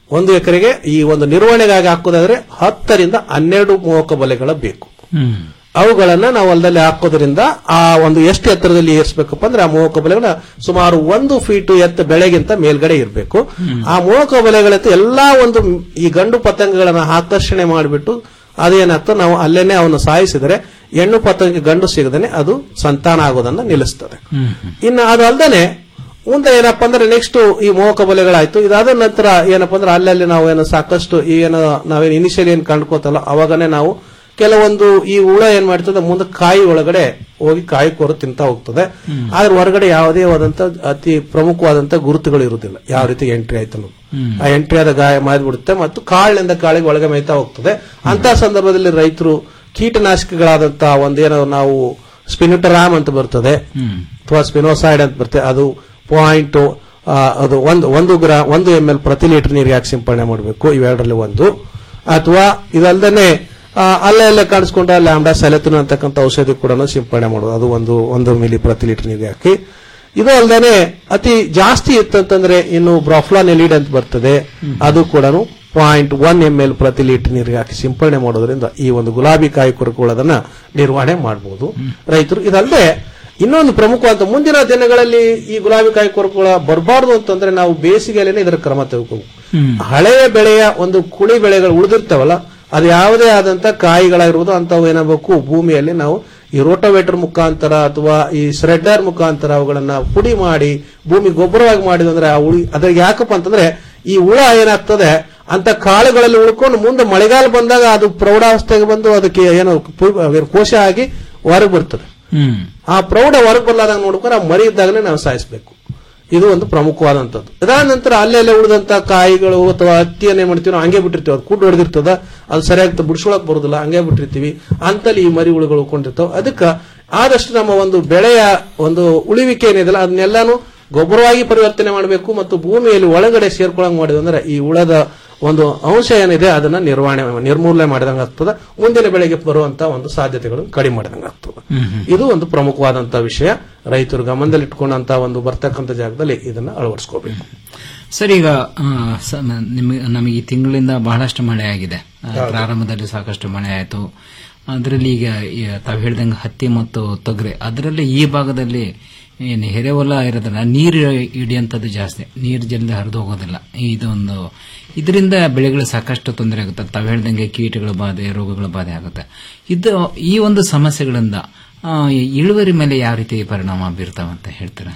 ಒಂದು ಎಕರೆಗೆ ಈ ಒಂದು ನಿರ್ವಹಣೆಗಾಗಿ ಹಾಕೋದಾದ್ರೆ ಹತ್ತರಿಂದ ಹನ್ನೆರಡು ಮೋಹಕ ಬಲೆಗಳ ಬೇಕು ಅವುಗಳನ್ನ ನಾವು ಹೊಲದಲ್ಲಿ ಹಾಕೋದ್ರಿಂದ ಆ ಒಂದು ಎಷ್ಟು ಎತ್ತರದಲ್ಲಿ ಏರಿಸಬೇಕಪ್ಪ ಅಂದ್ರೆ ಆ ಮೋಹಕ ಬಲೆಗಳ ಸುಮಾರು ಒಂದು ಫೀಟ್ ಎತ್ತ ಬೆಳೆಗಿಂತ ಮೇಲ್ಗಡೆ ಇರಬೇಕು ಆ ಮೋಹಕ ಬಲೆಗಳತ್ತ ಎಲ್ಲಾ ಒಂದು ಈ ಗಂಡು ಪತಂಗಗಳನ್ನ ಆಕರ್ಷಣೆ ಮಾಡಿಬಿಟ್ಟು ಅದೇನಾಗ್ತದೆ ನಾವು ಅಲ್ಲೇನೆ ಅವನು ಸಾಯಿಸಿದರೆ ಹೆಣ್ಣು ಪತಂಗ ಗಂಡು ಸಿಗದೇನೆ ಅದು ಸಂತಾನ ಆಗೋದನ್ನ ನಿಲ್ಲಿಸ್ತದೆ ಇನ್ನು ಅದಲ್ದೇನೆ ಮುಂದೆ ಏನಪ್ಪಾ ಅಂದ್ರೆ ನೆಕ್ಸ್ಟ್ ಈ ಮೋಹಕ ಬಲೆಗಳಾಯ್ತು ಇದಾದ ನಂತರ ಏನಪ್ಪಾ ಅಂದ್ರೆ ಅಲ್ಲಲ್ಲಿ ನಾವು ಏನು ಸಾಕಷ್ಟು ಈ ಏನು ನಾವೇನು ಇನಿಷಿಯಲ್ ಏನ್ ಕಂಡ್ಕೋತಲ್ಲ ಅವಾಗನೇ ನಾವು ಕೆಲವೊಂದು ಈ ಹುಳ ಏನ್ ಮಾಡ್ತದೆ ಮುಂದೆ ಕಾಯಿ ಒಳಗಡೆ ಹೋಗಿ ಕಾಯಿ ಕೊರ ತಿಂತ ಹೋಗ್ತದೆ ಆದ್ರೆ ಹೊರಗಡೆ ಯಾವುದೇ ಆದಂತ ಅತಿ ಪ್ರಮುಖವಾದಂತ ಗುರುತುಗಳು ಇರುವುದಿಲ್ಲ ಯಾವ ರೀತಿ ಎಂಟ್ರಿ ಆಯ್ತು ಅನ್ನೋದು ಆ ಎಂಟ್ರಿ ಆದ ಗಾಯ ಮಾಡಿಬಿಡುತ್ತೆ ಮತ್ತು ಕಾಳಿನಿಂದ ಕಾಳಿಗೆ ಒಳಗೆ ಮೇಯ್ತಾ ಹೋಗ್ತದೆ ಅಂತ ಸಂದರ್ಭದಲ್ಲಿ ರೈತರು ಕೀಟನಾಶಕಗಳಾದಂತ ಒಂದೇನೋ ನಾವು ಸ್ಪಿನಿಟರಾಮ್ ಅಂತ ಬರ್ತದೆ ಅಥವಾ ಸ್ಪಿನೋಸೈಡ್ ಅಂತ ಬರ್ತದೆ ಅದು ಪಾಯಿಂಟ್ ಅದು ಒಂದು ಒಂದು ಗ್ರಾ ಒಂದು ಎಂ ಎಲ್ ಪ್ರತಿ ಲೀಟರ್ ನೀರಿಗೆ ಹಾಕಿ ಸಿಂಪಡಣೆ ಮಾಡಬೇಕು ಇವೆರಡರಲ್ಲಿ ಒಂದು ಅಥವಾ ಇದಲ್ದೇನೆ ಆ, ಅಲ್ಲೇ ಅಲ್ಲೇ ಕಾಣಿಸ್ಕೊಂಡ ಲ್ಯಾಂಬ್ಡಾ ಸೆಲೆತುನ್ ಅಂತಕ್ಕಂಥ ಔಷಧಿ ಕೂಡ ಸಿಂಪಡಣೆ ಮಾಡೋದು ಅದು ಒಂದು ಒಂದು ಮಿಲಿ ಪ್ರತಿ ಲೀಟರ್ ನೀರಿಗೆ ಹಾಕಿ ಇದು ಅಲ್ಲದೆ ಅತಿ ಜಾಸ್ತಿ ಇತ್ತಂತಂದ್ರೆ ಇನ್ನು ಬ್ರಾಫ್ಲಾನೆಲಿಡ್ ಅಂತ ಬರ್ತದೆ ಅದು ಕೂಡ ಪಾಯಿಂಟ್ ಒನ್ ಎಂ ಎಲ್ ಪ್ರತಿ ಲೀಟರ್ ನೀರಿಗೆ ಹಾಕಿ ಸಿಂಪಡಣೆ ಮಾಡೋದ್ರಿಂದ ಈ ಒಂದು ಗುಲಾಬಿ ಕಾಯಿ ಕೊರಕೊಳ್ಳೋದನ್ನ ನಿರ್ವಹಣೆ ಮಾಡಬಹುದು ರೈತರು ಇದಲ್ಲದೆ ಇನ್ನೊಂದು ಪ್ರಮುಖವಾದ ಮುಂದಿನ ದಿನಗಳಲ್ಲಿ ಈ ಗುಲಾಬಿ ಕಾಯಿ ಕೊರಕುಳ ಬರಬಾರ್ದು ಅಂತಂದ್ರೆ ನಾವು ಬೇಸಿಗೆಯಲ್ಲೇನೆ ಇದರ ಕ್ರಮ ತೆಗೆದುಕೋಬೇಕು ಹಳೆಯ ಬೆಳೆಯ ಒಂದು ಕುಳಿ ಬೆಳೆಗಳು ಉಳಿದಿರ್ತಾವಲ್ಲ ಅದು ಯಾವುದೇ ಆದಂತ ಕಾಯಿಗಳಾಗಿರ್ಬೋದು ಅಂತವು ಏನಾಗಬೇಕು ಭೂಮಿಯಲ್ಲಿ ನಾವು ಈ ರೋಟೋವೇಟರ್ ಮುಖಾಂತರ ಅಥವಾ ಈ ಸ್ರೆಡ್ಡರ್ ಮುಖಾಂತರ ಅವುಗಳನ್ನ ಪುಡಿ ಮಾಡಿ ಭೂಮಿ ಗೊಬ್ಬರವಾಗಿ ಮಾಡಿದಂದ್ರೆ ಆ ಉಳಿ ಅದ್ರಿಗೆ ಯಾಕಪ್ಪ ಅಂತಂದ್ರೆ ಈ ಹುಳ ಏನಾಗ್ತದೆ ಅಂತ ಕಾಳುಗಳಲ್ಲಿ ಉಳ್ಕೊಂಡು ಮುಂದೆ ಮಳೆಗಾಲ ಬಂದಾಗ ಅದು ಪ್ರೌಢಾವಸ್ಥೆಗೆ ಬಂದು ಅದಕ್ಕೆ ಏನೋ ಪು- ಕೋಶ ಆಗಿ ಹೊರಗೆ ಬರ್ತದೆ ಆ ಪ್ರೌಢ ಹೊರಗೆ ಬರ್ಲಾದಾಗ ನೋಡ್ಕೊಂಡು ಆ ಮರಿ ಇದ್ದಾಗಲೇ ನಾವು ಸಾಯಿಸಬೇಕು ಇದು ಒಂದು ಪ್ರಮುಖವಾದಂತದ್ದು ಅದಾದ ನಂತರ ಅಲ್ಲೆಲ್ಲ ಉಳಿದಂತ ಕಾಯಿಗಳು ಅಥವಾ ಹತ್ತಿಯನ್ನ ಏನ್ ಮಾಡ್ತೀವಿ ನಾವು ಹಂಗೆ ಬಿಟ್ಟಿರ್ತೀವಿ ಅದು ಕೂಡ್ ಹೊಡೆದಿರ್ತದ ಅದು ಸರಿಯಾಗಿ ಬಿಡಿಸ್ಕೊಳಕ್ ಬರುದಿಲ್ಲ ಹಂಗೆ ಬಿಟ್ಟಿರ್ತೀವಿ ಅಂತಲ್ಲಿ ಈ ಮರಿ ಉಳುಗಳು ಉಳ್ಕೊಂಡಿರ್ತಾವ ಅದಕ್ಕೆ ಆದಷ್ಟು ನಮ್ಮ ಒಂದು ಬೆಳೆಯ ಒಂದು ಉಳಿವಿಕೆ ಏನಿದೆಯಲ್ಲ ಅದನ್ನೆಲ್ಲಾನು ಗೊಬ್ಬರವಾಗಿ ಪರಿವರ್ತನೆ ಮಾಡಬೇಕು ಮತ್ತು ಭೂಮಿಯಲ್ಲಿ ಒಳಗಡೆ ಸೇರ್ಕೊಳಂಗ್ ಮಾಡಿದ್ರೆ ಅಂದ್ರೆ ಈ ಉಳದ ಒಂದು ಅಂಶ ಏನಿದೆ ಅದನ್ನ ನಿರ್ವಹಣೆ ನಿರ್ಮೂಲನೆ ಮಾಡಿದಂಗ ಆಗ್ತದ ಮುಂದಿನ ಬೆಳೆಗೆ ಬರುವಂತ ಒಂದು ಸಾಧ್ಯತೆಗಳು ಕಡಿಮೆ ಮಾಡಿದಂಗ ಆಗ್ತದ ಇದು ಒಂದು ಪ್ರಮುಖವಾದಂತ ವಿಷಯ ರೈತರು ಗಮನದಲ್ಲಿಟ್ಕೊಂಡಂತ ಒಂದು ಬರ್ತಕ್ಕಂಥ ಜಾಗದಲ್ಲಿ ಇದನ್ನ ಅಳವಡಿಸ್ಕೋಬೇಕು ಸರ್ ಈಗ ಆ, ಸ- ನಿಮಗೆ ನಮಗೆ ಈ ತಿಂಗಳಿಂದ ಬಹಳಷ್ಟು ಮಳೆ ಆಗಿದೆ ಆ, ಪ್ರಾರಂಭದಲ್ಲಿ ಸಾಕಷ್ಟು ಮಳೆ ಆಯಿತು ಅದರಲ್ಲಿ ಈಗ ಈ ತಾವು ಹೇಳ್ದಂಗೆ ಹತ್ತಿ ಮತ್ತು ತೊಗರೆ ಅದರಲ್ಲಿ ಈ ಭಾಗದಲ್ಲಿ ಏನು ಎರೆಹೊಲ ಇರೋದಿಲ್ಲ ನೀರು ಹಿಡಿಯಂಥದ್ದು ಜಾಸ್ತಿ ನೀರು ಜಲ್ದಿ ಹರಿದು ಹೋಗೋದಿಲ್ಲ ಇದೊಂದು ಇದರಿಂದ ಬೆಳೆಗಳು ಸಾಕಷ್ಟು ತೊಂದರೆ ಆಗುತ್ತೆ ತಾವು ಹೇಳ್ದಂಗೆ ಕೀಟಗಳ ಬಾಧೆ ರೋಗಗಳ ಬಾಧೆ ಆಗುತ್ತೆ ಇದು ಈ ಒಂದು ಸಮಸ್ಯೆಗಳಿಂದ ಆ, ಇಳುವರಿ ಮೇಲೆ ಯಾವ ರೀತಿ ಪರಿಣಾಮ ಬೀರ್ತಾವಂತ ಹೇಳ್ತೀರಾ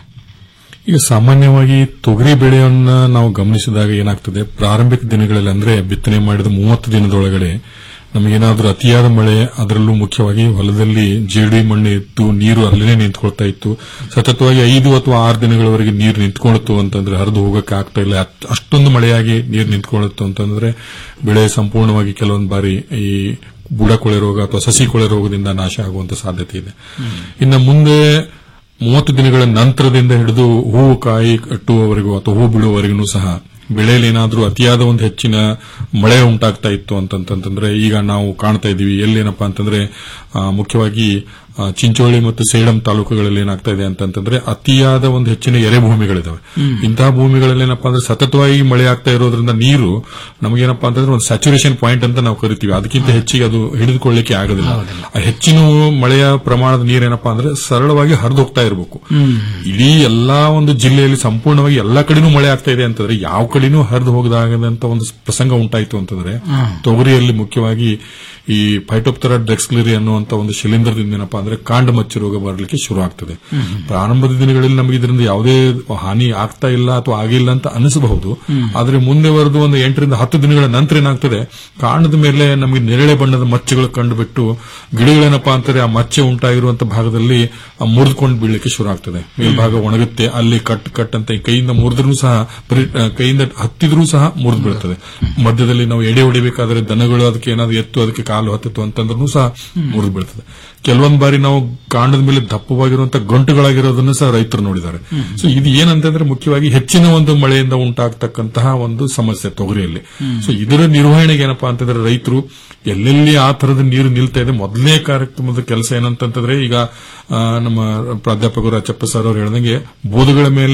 ಈಗ ಸಾಮಾನ್ಯವಾಗಿ ತೊಗರಿ ಬೆಳೆಯನ್ನ ನಾವು ಗಮನಿಸಿದಾಗ ಏನಾಗ್ತದೆ ಪ್ರಾರಂಭಿಕ ದಿನಗಳಲ್ಲಿ ಅಂದ್ರೆ ಬಿತ್ತನೆ ಮಾಡಿದ ಮೂವತ್ತು ದಿನದೊಳಗಡೆ ನಮಗೇನಾದ್ರೂ ಅತಿಯಾದ ಮಳೆ ಅದರಲ್ಲೂ ಮುಖ್ಯವಾಗಿ ಹೊಲದಲ್ಲಿ ಜೇಡಿ ಮಣ್ಣು ಇತ್ತು ನೀರು ಅಲ್ಲೇ ನಿಂತ್ಕೊಳ್ತಾ ಇತ್ತು ಸತತವಾಗಿ ಐದು ಅಥವಾ ಆರು ದಿನಗಳವರೆಗೆ ನೀರು ನಿಂತ್ಕೊಳ್ತು ಅಂತಂದ್ರೆ ಹರಿದು ಹೋಗಕ್ಕೆ ಆಗ್ತಾ ಇಲ್ಲ ಅತ್- ಅಷ್ಟೊಂದು ಮಳೆಯಾಗಿ ನೀರು ನಿಂತ್ಕೊಳ್ಳುತ್ತು ಅಂತಂದ್ರೆ ಬೆಳೆ ಸಂಪೂರ್ಣವಾಗಿ ಕೆಲವೊಂದು ಬಾರಿ ಈ ಬುಡ ಕೊಳೆ ರೋಗ ಅಥವಾ ಸಸಿ ಕೊಳೆ ರೋಗದಿಂದ ನಾಶ ಆಗುವಂತ ಸಾಧ್ಯತೆ ಇದೆ ಇನ್ನು ಮುಂದೆ ಮೂವತ್ತು ದಿನಗಳ ನಂತರದಿಂದ ಹಿಡಿದು ಹೂವು ಕಾಯಿ ಕಟ್ಟುವವರೆಗೂ ಅಥವಾ ಹೂ ಬಿಡುವವರೆಗೂ ಸಹ ಬೆಳೆಯಲ್ಲಿ ಏನಾದರೂ ಅತಿಯಾದ ಒಂದು ಹೆಚ್ಚಿನ ಮಳೆ ಉಂಟಾಗ್ತಾ ಇತ್ತು ಅಂತಂತಂದ್ರೆ ಈಗ ನಾವು ಕಾಣ್ತಾ ಇದೀವಿ ಎಲ್ಲೇನಪ್ಪಾ ಅಂತಂದ್ರೆ ಆ, ಮುಖ್ಯವಾಗಿ ಆ, ಚಿಂಚೋಳಿ ಮತ್ತು ಸೇಡಂ ತಾಲೂಕುಗಳಲ್ಲಿ ಏನಾಗ್ತಾ ಇದೆ ಅಂತಂತಂದ್ರೆ ಅತಿಯಾದ ಒಂದು ಹೆಚ್ಚಿನ ಎರೆಭೂಮಿಗಳಿದಾವೆ ಇಂತಹ ಭೂಮಿಗಳಲ್ಲಿ ಏನಪ್ಪಾ ಅಂದ್ರೆ ಸತತವಾಗಿ ಮಳೆ ಆಗ್ತಾ ಇರೋದ್ರಿಂದ ನೀರು ನಮಗೇನಪ್ಪಾ ಅಂತಂದ್ರೆ ಒಂದು ಸ್ಯಾಚುರೇಷನ್ ಪಾಯಿಂಟ್ ಅಂತ ನಾವು ಕರಿತೀವಿ ಅದಕ್ಕಿಂತ ಹೆಚ್ಚಿಗೆ ಅದು ಹಿಡಿದುಕೊಳ್ಳಿಕ್ಕೆ ಆಗೋದಿಲ್ಲ ಆ ಹೆಚ್ಚಿನ ಮಳೆಯ ಪ್ರಮಾಣದ ನೀರೇನಪ್ಪಾ ಅಂದ್ರೆ ಸರಳವಾಗಿ ಹರಿದು ಹೋಗ್ತಾ ಇರಬೇಕು ಇಡೀ ಎಲ್ಲಾ ಒಂದು ಜಿಲ್ಲೆಯಲ್ಲಿ ಸಂಪೂರ್ಣವಾಗಿ ಎಲ್ಲಾ ಕಡೆನೂ ಮಳೆ ಆಗ್ತಾ ಇದೆ ಅಂತಂದ್ರೆ ಯಾವ ಕಡೆನೂ ಹರಿದು ಹೋಗದಾಗದಂತ ಒಂದು ಪ್ರಸಂಗ ಉಂಟಾಯಿತು ಅಂತಂದ್ರೆ ತೊಗರಿಯಲ್ಲಿ ಮುಖ್ಯವಾಗಿ ಈ ಫೈಟೋಪ್ತರಾ ಡ್ರೆಕ್ಸ್ಲಿರಿ ಅನ್ನುವಂತ ಒಂದು ಶಿಲೀಂಧ್ರದಿಂದ ಏನಪ್ಪಾ ಅಂದ್ರೆ ಕಾಂಡ ಮಚ್ಚು ರೋಗ ಬರಲಿಕ್ಕೆ ಶುರು ಆಗ್ತದೆ ಪ್ರಾರಂಭದ ದಿನಗಳಲ್ಲಿ ನಮಗೆ ಇದರಿಂದ ಯಾವುದೇ ಹಾನಿ ಆಗ್ತಾ ಇಲ್ಲ ಅಥವಾ ಆಗಿಲ್ಲ ಅಂತ ಅನಿಸಬಹುದು ಆದ್ರೆ ಮುಂದೆ ಬರೆದು ಒಂದು ಎಂಟರಿಂದ ಹತ್ತು ದಿನಗಳ ನಂತರ ಏನಾಗ್ತದೆ ಕಾಂಡದ ಮೇಲೆ ನಮಗೆ ನೇರಳೆ ಬಣ್ಣದ ಮಚ್ಚೆಗಳು ಕಂಡುಬಿಟ್ಟು ಗಿಡಗಳೇನಪ್ಪಾ ಅಂತಾರೆ ಆ ಮಚ್ಚೆ ಉಂಟಾಗಿರುವಂತ ಭಾಗದಲ್ಲಿ ಮುರಿದುಕೊಂಡು ಬೀಳಲಿಕ್ಕೆ ಶುರು ಆಗ್ತದೆ ಮೇಲ್ಭಾಗ ಒಣಗುತ್ತೆ ಅಲ್ಲಿ ಕಟ್ ಕಟ್ ಅಂತ ಈ ಕೈಯಿಂದ ಮುರಿದ್ರೂ ಸಹ ಬರೀ, ಆ, ಕೈಯಿಂದ ಹತ್ತಿದ್ರೂ ಸಹ ಮುರಿದು ಬೀಳ್ತದೆ ಮಧ್ಯದಲ್ಲಿ ನಾವು ಎಡೆ ಹೊಡಿಬೇಕಾದ್ರೆ ದನಗಳು ಅದಕ್ಕೆ ಏನಾದ್ರು ಎತ್ತು ಅದಕ್ಕೆ ಕಾಲು ಹತ್ತಿತ್ತು ಅಂತಂದ್ರೂ ಸಹ ಮುರಿದು ಬೀಳ್ತದೆ ಕೆಲವೊಂದು ಬಾರಿ ನಾವು ಕಾಂಡದ ಮೇಲೆ ದಪ್ಪವಾಗಿರುವಂತಹ ಗಂಟುಗಳಾಗಿರೋದನ್ನು ಸಹ ರೈತರು ನೋಡಿದ್ದಾರೆ ಸೊ ಇದು ಏನಂತಂದ್ರೆ ಮುಖ್ಯವಾಗಿ ಹೆಚ್ಚಿನ ಒಂದು ಮಳೆಯಿಂದ ಉಂಟಾಗ್ತಕ್ಕಂತಹ ಒಂದು ಸಮಸ್ಯೆ ತೊಗರಿಯಲ್ಲಿ ಸೊ ಇದರ ನಿರ್ವಹಣೆಗೆ ಏನಪ್ಪಾ ಅಂತಂದ್ರೆ ರೈತರು ಎಲ್ಲೆಲ್ಲಿ ಆ ತರದ ನೀರು ನಿಲ್ತಾ ಇದೆ ಮೊದಲನೇ ಕಾರ್ಯಕ್ರಮದ ಕೆಲಸ ಏನಂತಂತಂದ್ರೆ ಈಗ ಆ, ನಮ್ಮ ಪ್ರಾಧ್ಯಾಪಕರು ಅಚ್ಚಪ್ಪ ಸರ್ ಅವರು ಹೇಳ್ದಂಗೆ ಬೋಧಗಳ ಮೇಲೆ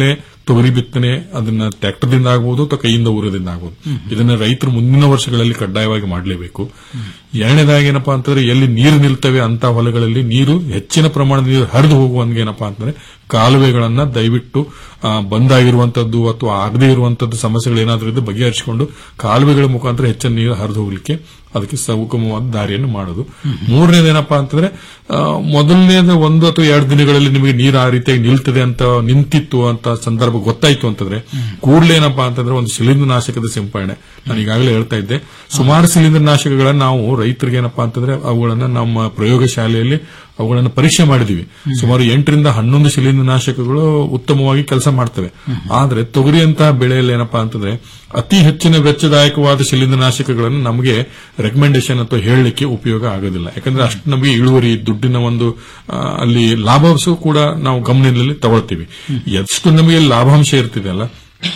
ತೊಗರಿ ಬಿತ್ತನೆ ಅದನ್ನ ಟ್ರ್ಯಾಕ್ಟರ್ದಿಂದ ಆಗ್ಬೋದು ಅಥವಾ ಕೈಯಿಂದ ಊರೋದ್ರಿಂದ ಆಗ್ಬೋದು ಇದನ್ನ ರೈತರು ಮುಂದಿನ ವರ್ಷಗಳಲ್ಲಿ ಕಡ್ಡಾಯವಾಗಿ ಮಾಡಲೇಬೇಕು ಎರಡನೇದಾಗಿ ಏನಪ್ಪಾ ಅಂತಂದ್ರೆ ಎಲ್ಲಿ ನೀರು ನಿಲ್ತವೆ ಅಂತ ಹೊಲಗಳಲ್ಲಿ ನೀರು ಹೆಚ್ಚಿನ ಪ್ರಮಾಣದ ನೀರು ಹರಿದು ಹೋಗುವಂಗೆ ಏನಪ್ಪಾ ಅಂತಂದ್ರೆ ಕಾಲುವೆಗಳನ್ನ ದಯವಿಟ್ಟು ಆ, ಬಂದಾಗಿರುವಂತದ್ದು ಅಥವಾ ಆಗದೇ ಇರುವಂತದ್ದು ಸಮಸ್ಯೆಗಳು ಏನಾದರೂ ಇದ್ದು ಬಗೆಹರಿಸಿಕೊಂಡು ಕಾಲುವೆಗಳ ಮುಖಾಂತರ ಹೆಚ್ಚಿನ ನೀರು ಹರಿದು ಹೋಗ್ಲಿಕ್ಕೆ ಅದಕ್ಕೆ ಸೌಗಮವಾದ ದಾರಿಯನ್ನು ಮಾಡೋದು ಮೂರನೇದೇನಪ್ಪಾ ಅಂತಂದ್ರೆ ಆ, ಮೊದಲನೇದ ಒಂದು ಅಥವಾ ಎರಡು ದಿನಗಳಲ್ಲಿ ನಿಮಗೆ ನೀರು ಆ ರೀತಿಯಾಗಿ ನಿಲ್ತದೆ ಅಂತ ನಿಂತಿತ್ತು ಅಂತ ಸಂದರ್ಭ ಗೊತ್ತಾಯ್ತು ಅಂತಂದ್ರೆ ಕೂಡಲೇ ಏನಪ್ಪಾ ಅಂತಂದ್ರೆ ಒಂದು ಶಿಲೀಂಧ್ರ ನಾಶಕದ ಸಿಂಪರಣೆ ನಾನು ಈಗಾಗಲೇ ಹೇಳ್ತಾ ಇದ್ದೆ ಸುಮಾರು ಶಿಲೀಂಧ್ರ ನಾಶಕಗಳನ್ನ ನಾವು ರೈತರಿಗೆ ಏನಪ್ಪಾ ಅಂತಂದ್ರೆ ಅವುಗಳನ್ನ ನಮ್ಮ ಪ್ರಯೋಗಶಾಲೆಯಲ್ಲಿ ಅವುಗಳನ್ನು ಪರೀಕ್ಷೆ ಮಾಡಿದೀವಿ ಸುಮಾರು ಎಂಟರಿಂದ ಹನ್ನೊಂದು ಶಿಲೀಂಧ್ರ ನಾಶಕಗಳು ಉತ್ತಮವಾಗಿ ಕೆಲಸ ಮಾಡ್ತವೆ ಆದ್ರೆ ತೊಗರಿಯಂತಹ ಬೆಳೆಯಲ್ಲಿ ಏನಪ್ಪಾ ಅಂತಂದ್ರೆ ಅತಿ ಹೆಚ್ಚಿನ ವೆಚ್ಚದಾಯಕವಾದ ಶಿಲೀಂಧ್ರ ನಾಶಕಗಳನ್ನು ನಮಗೆ ರೆಕಮೆಂಡೇಶನ್ ಅಥವಾ ಹೇಳಲಿಕ್ಕೆ ಉಪಯೋಗ ಆಗೋದಿಲ್ಲ ಯಾಕಂದ್ರೆ ಅಷ್ಟು ನಮಗೆ ಇಳುವರಿ ದುಡ್ಡಿನ ಒಂದು ಆ, ಅಲ್ಲಿ ಲಾಭಾಂಶ ಕೂಡ ನಾವು ಗಮನದಲ್ಲಿ ತಗೊಳ್ತೀವಿ ಎಷ್ಟು ನಮಗೆ ಲಾಭಾಂಶ ಇರ್ತಿದೆ ಅಲ್ಲ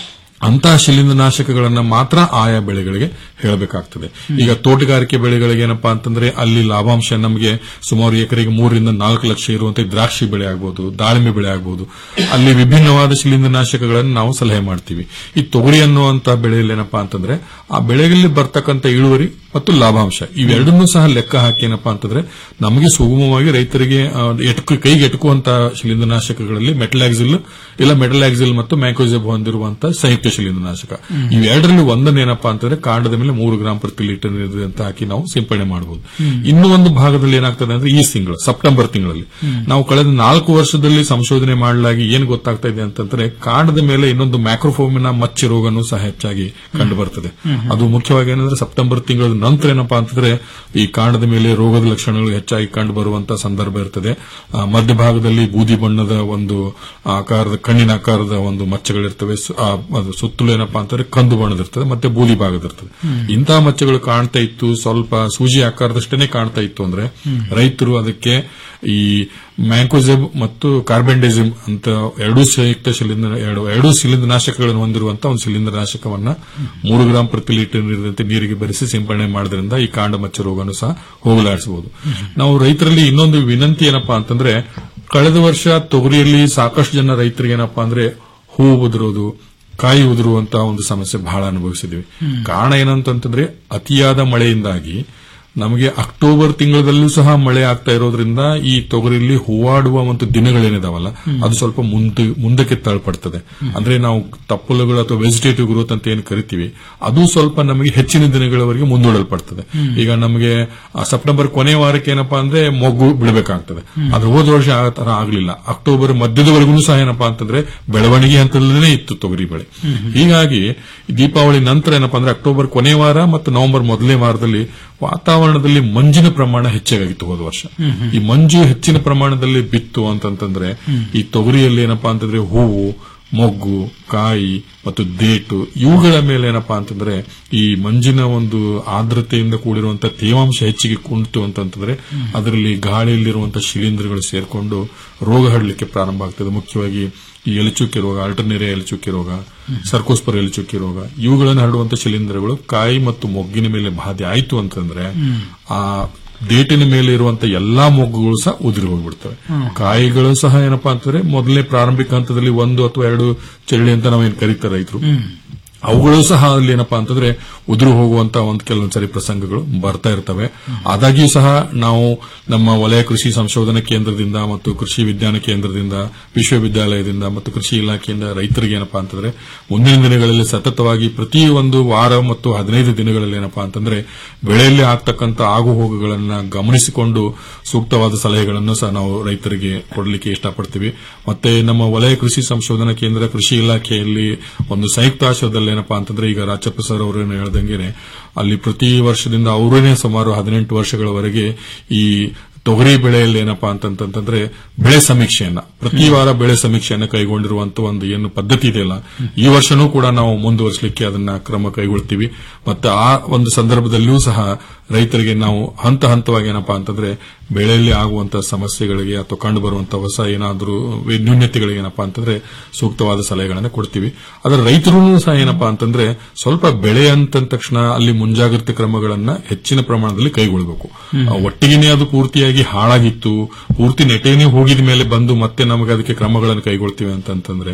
ಅಂತಹ ಶಿಲೀಂಧ್ರ ನಾಶಕಗಳನ್ನ ಮಾತ್ರ ಆಯಾ ಬೆಳೆಗಳಿಗೆ ಹೇಳಬೇಕಾಗ್ತದೆ ಈಗ ತೋಟಗಾರಿಕೆ ಬೆಳೆಗಳಿಗೆ ಏನಪ್ಪಾ ಅಂತಂದ್ರೆ ಅಲ್ಲಿ ಲಾಭಾಂಶ ನಮಗೆ ಸುಮಾರು ಎಕರೆಗೆ ಮೂರರಿಂದ ನಾಲ್ಕು ಲಕ್ಷ ಇರುವಂತಹ ದ್ರಾಕ್ಷಿ ಬೆಳೆ ಆಗಬಹುದು ದಾಳಿಂಬೆ ಬೆಳೆ ಆಗಬಹುದು ಅಲ್ಲಿ ವಿಭಿನ್ನವಾದ ಶಿಲೀಂಧ್ರ ನಾಶಕಗಳನ್ನು ನಾವು ಸಲಹೆ ಮಾಡ್ತೀವಿ ಈ ತೊಗರಿ ಅನ್ನುವಂತಹ ಬೆಳೆಯಲ್ಲಿ ಏನಪ್ಪಾ ಅಂತಂದ್ರೆ ಆ ಬೆಳೆಗಳಲ್ಲಿ ಬರ್ತಕ್ಕಂಥ ಇಳುವರಿ ಮತ್ತು ಲಾಭಾಂಶ ಇವೆರಡನ್ನೂ ಸಹ ಲೆಕ್ಕ ಹಾಕಿ ಏನಪ್ಪಾ ಅಂತಂದ್ರೆ ನಮಗೆ ಸುಗಮವಾಗಿ ರೈತರಿಗೆ ಆ, ಎಟಕು ಕೈಗೆ ಎಟುಕುವಂತಹ ಶಿಲೀಂಧ್ರನಾಶಕಗಳಲ್ಲಿ ಮೆಟಲಾಕ್ಸಿಲ್ ಇಲ್ಲ ಮೆಟಲಾಕ್ಸಿಲ್ ಮತ್ತು ಮ್ಯಾಕೋಜೆಬ್ ಹೊಂದಿರುವಂತಹ ಸಂಯುಕ್ತ ಶಿಲೀಂಧ್ರನಾಶಕ ಇವೆರಡರಲ್ಲಿ ಒಂದನ್ನು ಏನಪ್ಪಾ ಅಂತಂದ್ರೆ ಕಾಂಡದ ಮೇಲೆ ಮೂರು ಗ್ರಾಂ ಪ್ರತಿ ಲೀಟರ್ ನೀರು ಅಂತ ಹಾಕಿ ನಾವು ಸಿಂಪಡಣೆ ಮಾಡಬಹುದು ಇನ್ನು ಒಂದು ಭಾಗದಲ್ಲಿ ಏನಾಗ್ತದೆ ಅಂದ್ರೆ ಈ ತಿಂಗಳು ಸೆಪ್ಟೆಂಬರ್ ತಿಂಗಳಲ್ಲಿ ನಾವು ಕಳೆದ ನಾಲ್ಕು ವರ್ಷದಲ್ಲಿ ಸಂಶೋಧನೆ ಮಾಡಲಾಗಿ ಏನ್ ಗೊತ್ತಾಗ್ತಾ ಇದೆ ಅಂತಂದ್ರೆ ಕಾಂಡದ ಮೇಲೆ ಇನ್ನೊಂದು ಮ್ಯಾಕ್ರೋಫೋಮಿನ ಮಚ್ಚೆ ರೋಗನೂ ಸಹ ಹೆಚ್ಚಾಗಿ ಕಂಡು ಬರ್ತದೆ ಅದು ಮುಖ್ಯವಾಗಿ ಏನಂದ್ರೆ ಸೆಪ್ಟೆಂಬರ್ ತಿಂಗಳ ನಂತರ ಏನಪ್ಪಾ ಅಂತಂದ್ರೆ ಈ ಕಾಂಡದ ಮೇಲೆ ರೋಗದ ಲಕ್ಷಣಗಳು ಹೆಚ್ಚಾಗಿ ಕಂಡು ಬರುವಂತಹ ಸಂದರ್ಭ ಇರ್ತದೆ ಆ, ಮಧ್ಯಭಾಗದಲ್ಲಿ ಬೂದಿ ಬಣ್ಣದ ಒಂದು ಆಕಾರದ ಕಣ್ಣಿನ ಆಕಾರದ ಒಂದು ಮಚ್ಚೆಗಳಿರ್ತವೆ ಸು- ಆ, ಅದು ಸುತ್ತಲೂ ಏನಪ್ಪಾ ಅಂತಂದ್ರೆ ಕಂದು ಬಣ್ಣದಿರ್ತದೆ ಮತ್ತೆ ಬೂದಿ ಭಾಗದಿರ್ತದೆ ಇಂತಹ ಮಚ್ಚೆಗಳು ಕಾಣ್ತಾ ಇತ್ತು ಸ್ವಲ್ಪ ಸೂಜಿ ಆಕಾರದಷ್ಟೇನೆ ಕಾಣ್ತಾ ಇತ್ತು ಅಂದ್ರೆ ರೈತರು ಅದಕ್ಕೆ ಈ ಮ್ಯಾಂಕೋಸೆಬ್ ಮತ್ತು ಕಾರ್ಬೆಂಡೆಸಿಮ್ ಅಂತ ಎರಡೂ ಸಂಯುಕ್ತ ಶಿಲೀಂಧ್ರ ಎರಡು ಎರಡೂ ಶಿಲೀಂಧ್ರ ನಾಶಕಗಳನ್ನು ಹೊಂದಿರುವಂತಹ ಒಂದು ಶಿಲೀಂಧ್ರ ನಾಶಕವನ್ನ ಮೂರು ಗ್ರಾಂ ಪ್ರತಿ ಲೀಟರ್ ನೀರಿನಂತೆ ನೀರಿಗೆ ಬೆರೆಸಿ ಸಿಂಪಡಣೆ ಮಾಡೋದ್ರಿಂದ ಈ ಕಾಂಡ ಮಚ್ಚ ರೋಗನು ಸಹ ಹೋಗಲಾಡಿಸಬಹುದು ನಾವು ರೈತರಲ್ಲಿ ಇನ್ನೊಂದು ವಿನಂತಿ ಏನಪ್ಪಾ ಅಂತಂದ್ರೆ ಕಳೆದ ವರ್ಷ ತೊಗರಿಯಲ್ಲಿ ಸಾಕಷ್ಟು ಜನ ರೈತರಿಗೆ ಏನಪ್ಪಾ ಅಂದ್ರೆ ಹೂ ಉದುರೋದು ಕಾಯಿ ಉದುರುವಂತಹ ಒಂದು ಸಮಸ್ಯೆ ಬಹಳ ಅನುಭವಿಸಿದ್ವಿ ಕಾರಣ ಏನಂತಂತಂದ್ರೆ ಅತಿಯಾದ ಮಳೆಯಿಂದಾಗಿ ನಮಗೆ ಅಕ್ಟೋಬರ್ ತಿಂಗಳಲ್ಲೂ ಸಹ ಮಳೆ ಆಗ್ತಾ ಇರೋದ್ರಿಂದ ಈ ತೊಗರಿಯಲ್ಲಿ ಹೂವಾಡುವ ಒಂದು ದಿನಗಳೇನಿದಾವಲ್ಲ ಅದು ಸ್ವಲ್ಪ ಮುಂದೆ ಮುಂದಕ್ಕೆ ತಳ್ಪಡ್ತದೆ ಅಂದ್ರೆ ನಾವು ತಪ್ಪಲುಗಳು ಅಥವಾ ವೆಜಿಟೇಟಿವ್ ಗ್ರೋತ್ ಅಂತ ಏನು ಕರಿತೀವಿ ಅದು ಸ್ವಲ್ಪ ನಮಗೆ ಹೆಚ್ಚಿನ ದಿನಗಳವರೆಗೆ ಮುಂದೂಡಲ್ಪಡ್ತದೆ ಈಗ ನಮಗೆ ಆ ಸೆಪ್ಟೆಂಬರ್ ಕೊನೆ ವಾರಕ್ಕೆ ಏನಪ್ಪಾ ಅಂದ್ರೆ ಮೊಗ್ಗು ಬಿಡಬೇಕಾಗ್ತದೆ ಆದ್ರೆ ಹೋದ ವರ್ಷ ಆ ತರ ಆಗಲಿಲ್ಲ ಅಕ್ಟೋಬರ್ ಮಧ್ಯದವರೆಗೂ ಸಹ ಏನಪ್ಪಾ ಅಂತಂದ್ರೆ ಬೆಳವಣಿಗೆ ಹಂತದಲ್ಲೇ ಇತ್ತು ತೊಗರಿ ಬೆಳೆ ಹೀಗಾಗಿ ದೀಪಾವಳಿ ನಂತರ ಏನಪ್ಪಾ ಅಂದ್ರೆ ಅಕ್ಟೋಬರ್ ಕೊನೆ ವಾರ ಮತ್ತು ನವೆಂಬರ್ ಮೊದಲನೇ ವಾರದಲ್ಲಿ ವಾತಾವರಣದಲ್ಲಿ ಮಂಜಿನ ಪ್ರಮಾಣ ಹೆಚ್ಚಾಗಿತ್ತು ಹೋದ ವರ್ಷ ಈ ಮಂಜು ಹೆಚ್ಚಿನ ಪ್ರಮಾಣದಲ್ಲಿ ಬಿತ್ತು ಅಂತಂತಂದ್ರೆ ಈ ತೊಗರಿಯಲ್ಲಿ ಏನಪ್ಪಾ ಅಂತಂದ್ರೆ ಹೂವು ಮೊಗ್ಗು ಕಾಯಿ ಮತ್ತು ದೇಟು ಇವುಗಳ ಮೇಲೆ ಏನಪ್ಪಾ ಅಂತಂದ್ರೆ ಈ ಮಂಜಿನ ಒಂದು ಆರ್ದ್ರತೆಯಿಂದ ಕೂಡಿರುವಂತಹ ತೇವಾಂಶ ಹೆಚ್ಚಿಗೆ ಕುಂತು ಅಂತಂತಂದ್ರೆ ಅದರಲ್ಲಿ ಗಾಳಿಯಲ್ಲಿರುವಂತಹ ಶಿಲೀಂಧ್ರಗಳು ಸೇರ್ಕೊಂಡು ರೋಗ ಹರಡಲಿಕ್ಕೆ ಪ್ರಾರಂಭ ಆಗ್ತದೆ ಮುಖ್ಯವಾಗಿ ಈ ಎಲೆಚುಕ್ಕೆ ರೋಗ ಅಲ್ಟರ್ನೇರಿಯಾ ಎಲೆಚುಕ್ಕೆ ರೋಗ ಸರ್ಕೋಸ್ಪರ್ ಎಲೆಚುಕ್ಕೆ ರೋಗ ಇವುಗಳನ್ನು ಹರಡುವಂತಹ ಶಿಲೀಂಧ್ರಗಳು ಕಾಯಿ ಮತ್ತು ಮೊಗ್ಗಿನ ಮೇಲೆ ಬಾಧೆ ಆಯ್ತು ಅಂತಂದ್ರೆ ಆ ಡೇಟಿನ ಮೇಲೆ ಇರುವಂತಹ ಎಲ್ಲಾ ಮೊಗ್ಗುಗಳು ಸಹ ಉದುರಿ ಹೋಗ್ಬಿಡ್ತವೆ ಕಾಯಿಗಳು ಸಹ ಏನಪ್ಪಾ ಅಂತಂದ್ರೆ ಮೊದಲನೇ ಪ್ರಾರಂಭಿಕ ಹಂತದಲ್ಲಿ ಒಂದು ಅಥವಾ ಎರಡು ಚರಳಿ ಅಂತ ನಾವೇನು ಕರೀತಾರೆ ರೈತರು ಅವುಗಳು ಸಹ ಅಲ್ಲಿ ಏನಪ್ಪಾ ಅಂತಂದ್ರೆ ಉದುರು ಹೋಗುವಂತ ಒಂದು ಕೆಲವೊಂದ್ಸರಿ ಪ್ರಸಂಗಗಳು ಬರ್ತಾ ಇರ್ತವೆ ಆದಾಗ್ಯೂ ಸಹ ನಾವು ನಮ್ಮ ವಲಯ ಕೃಷಿ ಸಂಶೋಧನಾ ಕೇಂದ್ರದಿಂದ ಮತ್ತು ಕೃಷಿ ವಿಜ್ಞಾನ ಕೇಂದ್ರದಿಂದ ವಿಶ್ವವಿದ್ಯಾಲಯದಿಂದ ಮತ್ತು ಕೃಷಿ ಇಲಾಖೆಯಿಂದ ರೈತರಿಗೆ ಏನಪ್ಪಾ ಅಂತಂದ್ರೆ ಮುಂದಿನ ದಿನಗಳಲ್ಲಿ ಸತತವಾಗಿ ಪ್ರತಿ ಒಂದು ವಾರ ಮತ್ತು ಹದಿನೈದು ದಿನಗಳಲ್ಲಿ ಏನಪ್ಪಾ ಅಂತಂದ್ರೆ ಬೆಳೆಯಲ್ಲಿ ಆಗ್ತಕ್ಕಂಥ ಆಗು ಹೋಗುಗಳನ್ನ ಗಮನಿಸಿಕೊಂಡು ಸೂಕ್ತವಾದ ಸಲಹೆಗಳನ್ನು ಸಹ ನಾವು ರೈತರಿಗೆ ಕೊಡಲಿಕ್ಕೆ ಇಷ್ಟಪಡ್ತೀವಿ ಮತ್ತೆ ನಮ್ಮ ವಲಯ ಕೃಷಿ ಸಂಶೋಧನಾ ಕೇಂದ್ರ ಕೃಷಿ ಇಲಾಖೆಯಲ್ಲಿ ಒಂದು ಸಂಯುಕ್ತಾಶ್ರಯದಲ್ಲಿ ಏನಪ್ಪಾ ಅಂತಂದ್ರೆ ಈಗ ರಾಜಪ್ಪ ಸರ್ ಅವರೇನು ಹೇಳ್ದಂಗೆನೆ ಅಲ್ಲಿ ಪ್ರತಿ ವರ್ಷದಿಂದ ಅವರೇನೆ ಸುಮಾರು ಹದಿನೆಂಟು ವರ್ಷಗಳವರೆಗೆ ಈ ತೊಗರಿ ಬೆಳೆಯಲ್ಲಿ ಏನಪ್ಪಾ ಅಂತಂತಂದ್ರೆ ಬೆಳೆ ಸಮೀಕ್ಷೆಯನ್ನ ಪ್ರತಿ ವಾರ ಬೆಳೆ ಸಮೀಕ್ಷೆಯನ್ನ ಕೈಗೊಂಡಿರುವಂತ ಒಂದು ಏನು ಪದ್ಧತಿ ಇದೆಯಲ್ಲ ಈ ವರ್ಷನೂ ಕೂಡ ನಾವು ಮುಂದುವರಿಸಲಿಕ್ಕೆ ಅದನ್ನ ಕ್ರಮ ಕೈಗೊಳ್ತೀವಿ ಮತ್ತೆ ಆ ಒಂದು ಸಂದರ್ಭದಲ್ಲಿಯೂ ಸಹ ರೈತರಿಗೆ ನಾವು ಹಂತ ಹಂತವಾಗಿ ಏನಪ್ಪಾ ಅಂತಂದ್ರೆ ಬೆಳೆಯಲ್ಲಿ ಆಗುವಂತಹ ಸಮಸ್ಯೆಗಳಿಗೆ ಅಥವಾ ಕಂಡು ಬರುವಂತಹ ಹೊಸ ಏನಾದರೂ ನ್ಯೂನ್ಯತೆಗಳಿಗೆ ಏನಪ್ಪಾ ಅಂತಂದ್ರೆ ಸೂಕ್ತವಾದ ಸಲಹೆಗಳನ್ನು ಕೊಡ್ತೀವಿ ಅದರ ರೈತರು ಸಹ ಏನಪ್ಪಾ ಅಂತಂದ್ರೆ ಸ್ವಲ್ಪ ಬೆಳೆ ಅಂತ ತಕ್ಷಣ ಅಲ್ಲಿ ಮುಂಜಾಗ್ರತೆ ಕ್ರಮಗಳನ್ನ ಹೆಚ್ಚಿನ ಪ್ರಮಾಣದಲ್ಲಿ ಕೈಗೊಳ್ಳಬೇಕು ಆ, ಒಟ್ಟಿಗೆನೇ ಅದು ಪೂರ್ತಿಯಾಗಿ ಹಾಳಾಗಿತ್ತು ಪೂರ್ತಿ ನೆಟೇನೆ ಹೋಗಿದ ಮೇಲೆ ಬಂದು ಮತ್ತೆ ನಮಗೆ ಅದಕ್ಕೆ ಕ್ರಮಗಳನ್ನು ಕೈಗೊಳ್ತೀವಿ ಅಂತಂತಂದ್ರೆ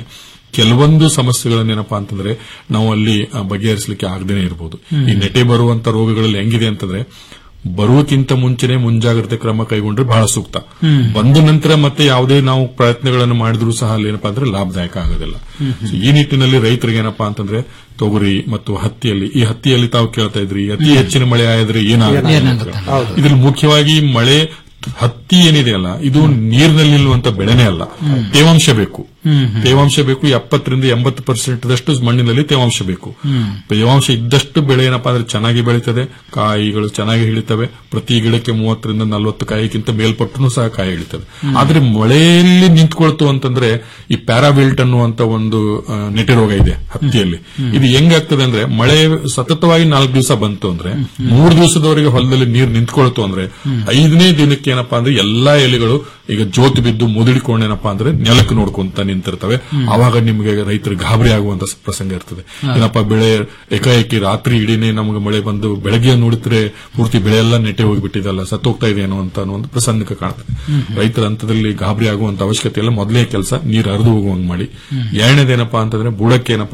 ಕೆಲವೊಂದು ಸಮಸ್ಯೆಗಳನ್ನೇನಪ್ಪಾ ಅಂತಂದ್ರೆ ನಾವು ಅಲ್ಲಿ ಆ, ಬಗೆಹರಿಸಲಿಕ್ಕೆ ಆಗದೇನೆ ಇರಬಹುದು ಈ ನೆಟೆ ಬರುವಂತ ರೋಗಗಳಲ್ಲಿ ಹೆಂಗಿದೆ ಅಂತಂದ್ರೆ ಬರುವಕ್ಕಿಂತ ಮುಂಚೆನೆ ಮುಂಜಾಗ್ರತೆ ಕ್ರಮ ಕೈಗೊಂಡ್ರೆ ಬಹಳ ಸೂಕ್ತ ಬಂದ ನಂತರ ಮತ್ತೆ ಯಾವುದೇ ನಾವು ಪ್ರಯತ್ನಗಳನ್ನು ಮಾಡಿದ್ರು ಸಹ ಅಲ್ಲಿ ಏನಪ್ಪಾ ಅಂದ್ರೆ ಲಾಭದಾಯಕ ಆಗೋದಿಲ್ಲ So, ಈ ನಿಟ್ಟಿನಲ್ಲಿ ರೈತರಿಗೆ ಏನಪ್ಪಾ ಅಂತಂದ್ರೆ ತೊಗರಿ ಮತ್ತು ಹತ್ತಿಯಲ್ಲಿ ಈ ಹತ್ತಿಯಲ್ಲಿ ತಾವು ಕೇಳ್ತಾ ಇದ್ರಿ ಅತಿ ಹೆಚ್ಚಿನ ಮಳೆ ಆದ್ರೆ ಏನಾಗುತ್ತೆ ಇದ್ರಲ್ಲಿ ಮುಖ್ಯವಾಗಿ ಮಳೆ ಹತ್ತಿ ಏನಿದೆಯಲ್ಲ ಇದು ನೀರಿನಲ್ಲಿ ನಿಲ್ಲುವಂತ ಬೆಳೆನೇ ಅಲ್ಲ ತೇವಾಂಶ ಬೇಕು ತೇವಾಂಶ ಬೇಕು ಎಪ್ಪತ್ತರಿಂದ ಎಂಬತ್ತು ಪರ್ಸೆಂಟ್ ದಷ್ಟು ಮಣ್ಣಿನಲ್ಲಿ ತೇವಾಂಶ ಬೇಕು ತೇವಾಂಶ ಇದ್ದಷ್ಟು ಬೆಳೆ ಏನಪ್ಪಾ ಅಂದ್ರೆ ಚೆನ್ನಾಗಿ ಬೆಳೀತದೆ ಕಾಯಿಗಳು ಚೆನ್ನಾಗಿ ಹಿಡಿತವೆ ಪ್ರತಿ ಗಿಡಕ್ಕೆ ಮೂವತ್ತರಿಂದ ನಲವತ್ತು ಕಾಯಿಗಿಂತ ಮೇಲ್ಪಟ್ಟನು ಸಹ ಕಾಯಿ ಹಿಡಿತದೆ ಆದ್ರೆ ಮಳೆಯಲ್ಲಿ ನಿಂತ್ಕೊಳ್ತು ಅಂತಂದ್ರೆ ಈ ಪ್ಯಾರಾಬಿಲ್ಟ್ ಅನ್ನುವಂತ ಒಂದು ಆ, ನೆಟೆ ರೋಗ ಇದೆ ಹತ್ತಿಯಲ್ಲಿ ಇದು ಹೆಂಗಾಗ್ತದೆ ಅಂದ್ರೆ ಮಳೆ ಸತತವಾಗಿ ನಾಲ್ಕು ದಿವಸ ಬಂತು ಅಂದ್ರೆ ಮೂರು ದಿವಸದವರೆಗೆ ಹೊಲದಲ್ಲಿ ನೀರು ನಿಂತ್ಕೊಳ್ತು ಅಂದ್ರೆ ಐದನೇ ದಿನಕ್ಕೆ ಏನಪ್ಪಾ ಅಂದ್ರೆ ಎಲ್ಲಾ ಎಲೆಗಳು ಈಗ ಜೋತು ಬಿದ್ದು ಮುದುಡಿಕೊಂಡು ಏನಪ್ಪಾ ಅಂದ್ರೆ ನೆಲಕ್ಕೆ ನೋಡ್ಕೊಂತ ನಿಂತಿರ್ತವೆ ಆವಾಗ ನಿಮಗೆ ರೈತರು ಗಾಬರಿ ಆಗುವಂತ ಸ- ಪ್ರಸಂಗ ಇರ್ತದೆ ಏನಪ್ಪಾ ಬೆಳೆ ಏಕಾಏಕಿ ರಾತ್ರಿ ಇಡೀನೇ ನಮಗೆ ಮಳೆ ಬಂದು ಬೆಳಗ್ಗೆ ನೋಡಿದ್ರೆ ಪೂರ್ತಿ ಬೆಳೆ ಎಲ್ಲ ನೆಟ್ಟೆ ಹೋಗ್ಬಿಟ್ಟಿದಲ್ಲ ಸತ್ತೋಗ್ತಾ ಇದೆ ಏನೋ ಅಂತ ಅನ್ನೋ ಒಂದು ಪ್ರಸಂಗ ಕಾಣ್ತದೆ ರೈತರ ಹಂತದಲ್ಲಿ ಗಾಬರಿ ಆಗುವಂತ ಅವಶ್ಯಕತೆ ಇಲ್ಲ ಮೊದಲೇ ಕೆಲಸ ನೀರು ಹರಿದು ಹೋಗುವಂಗ್ ಮಾಡಿ ಎರಡನೇದೇನಪ್ಪಾ ಅಂತಂದ್ರೆ ಬುಡಕ್ಕೆ ಏನಪ್ಪಾ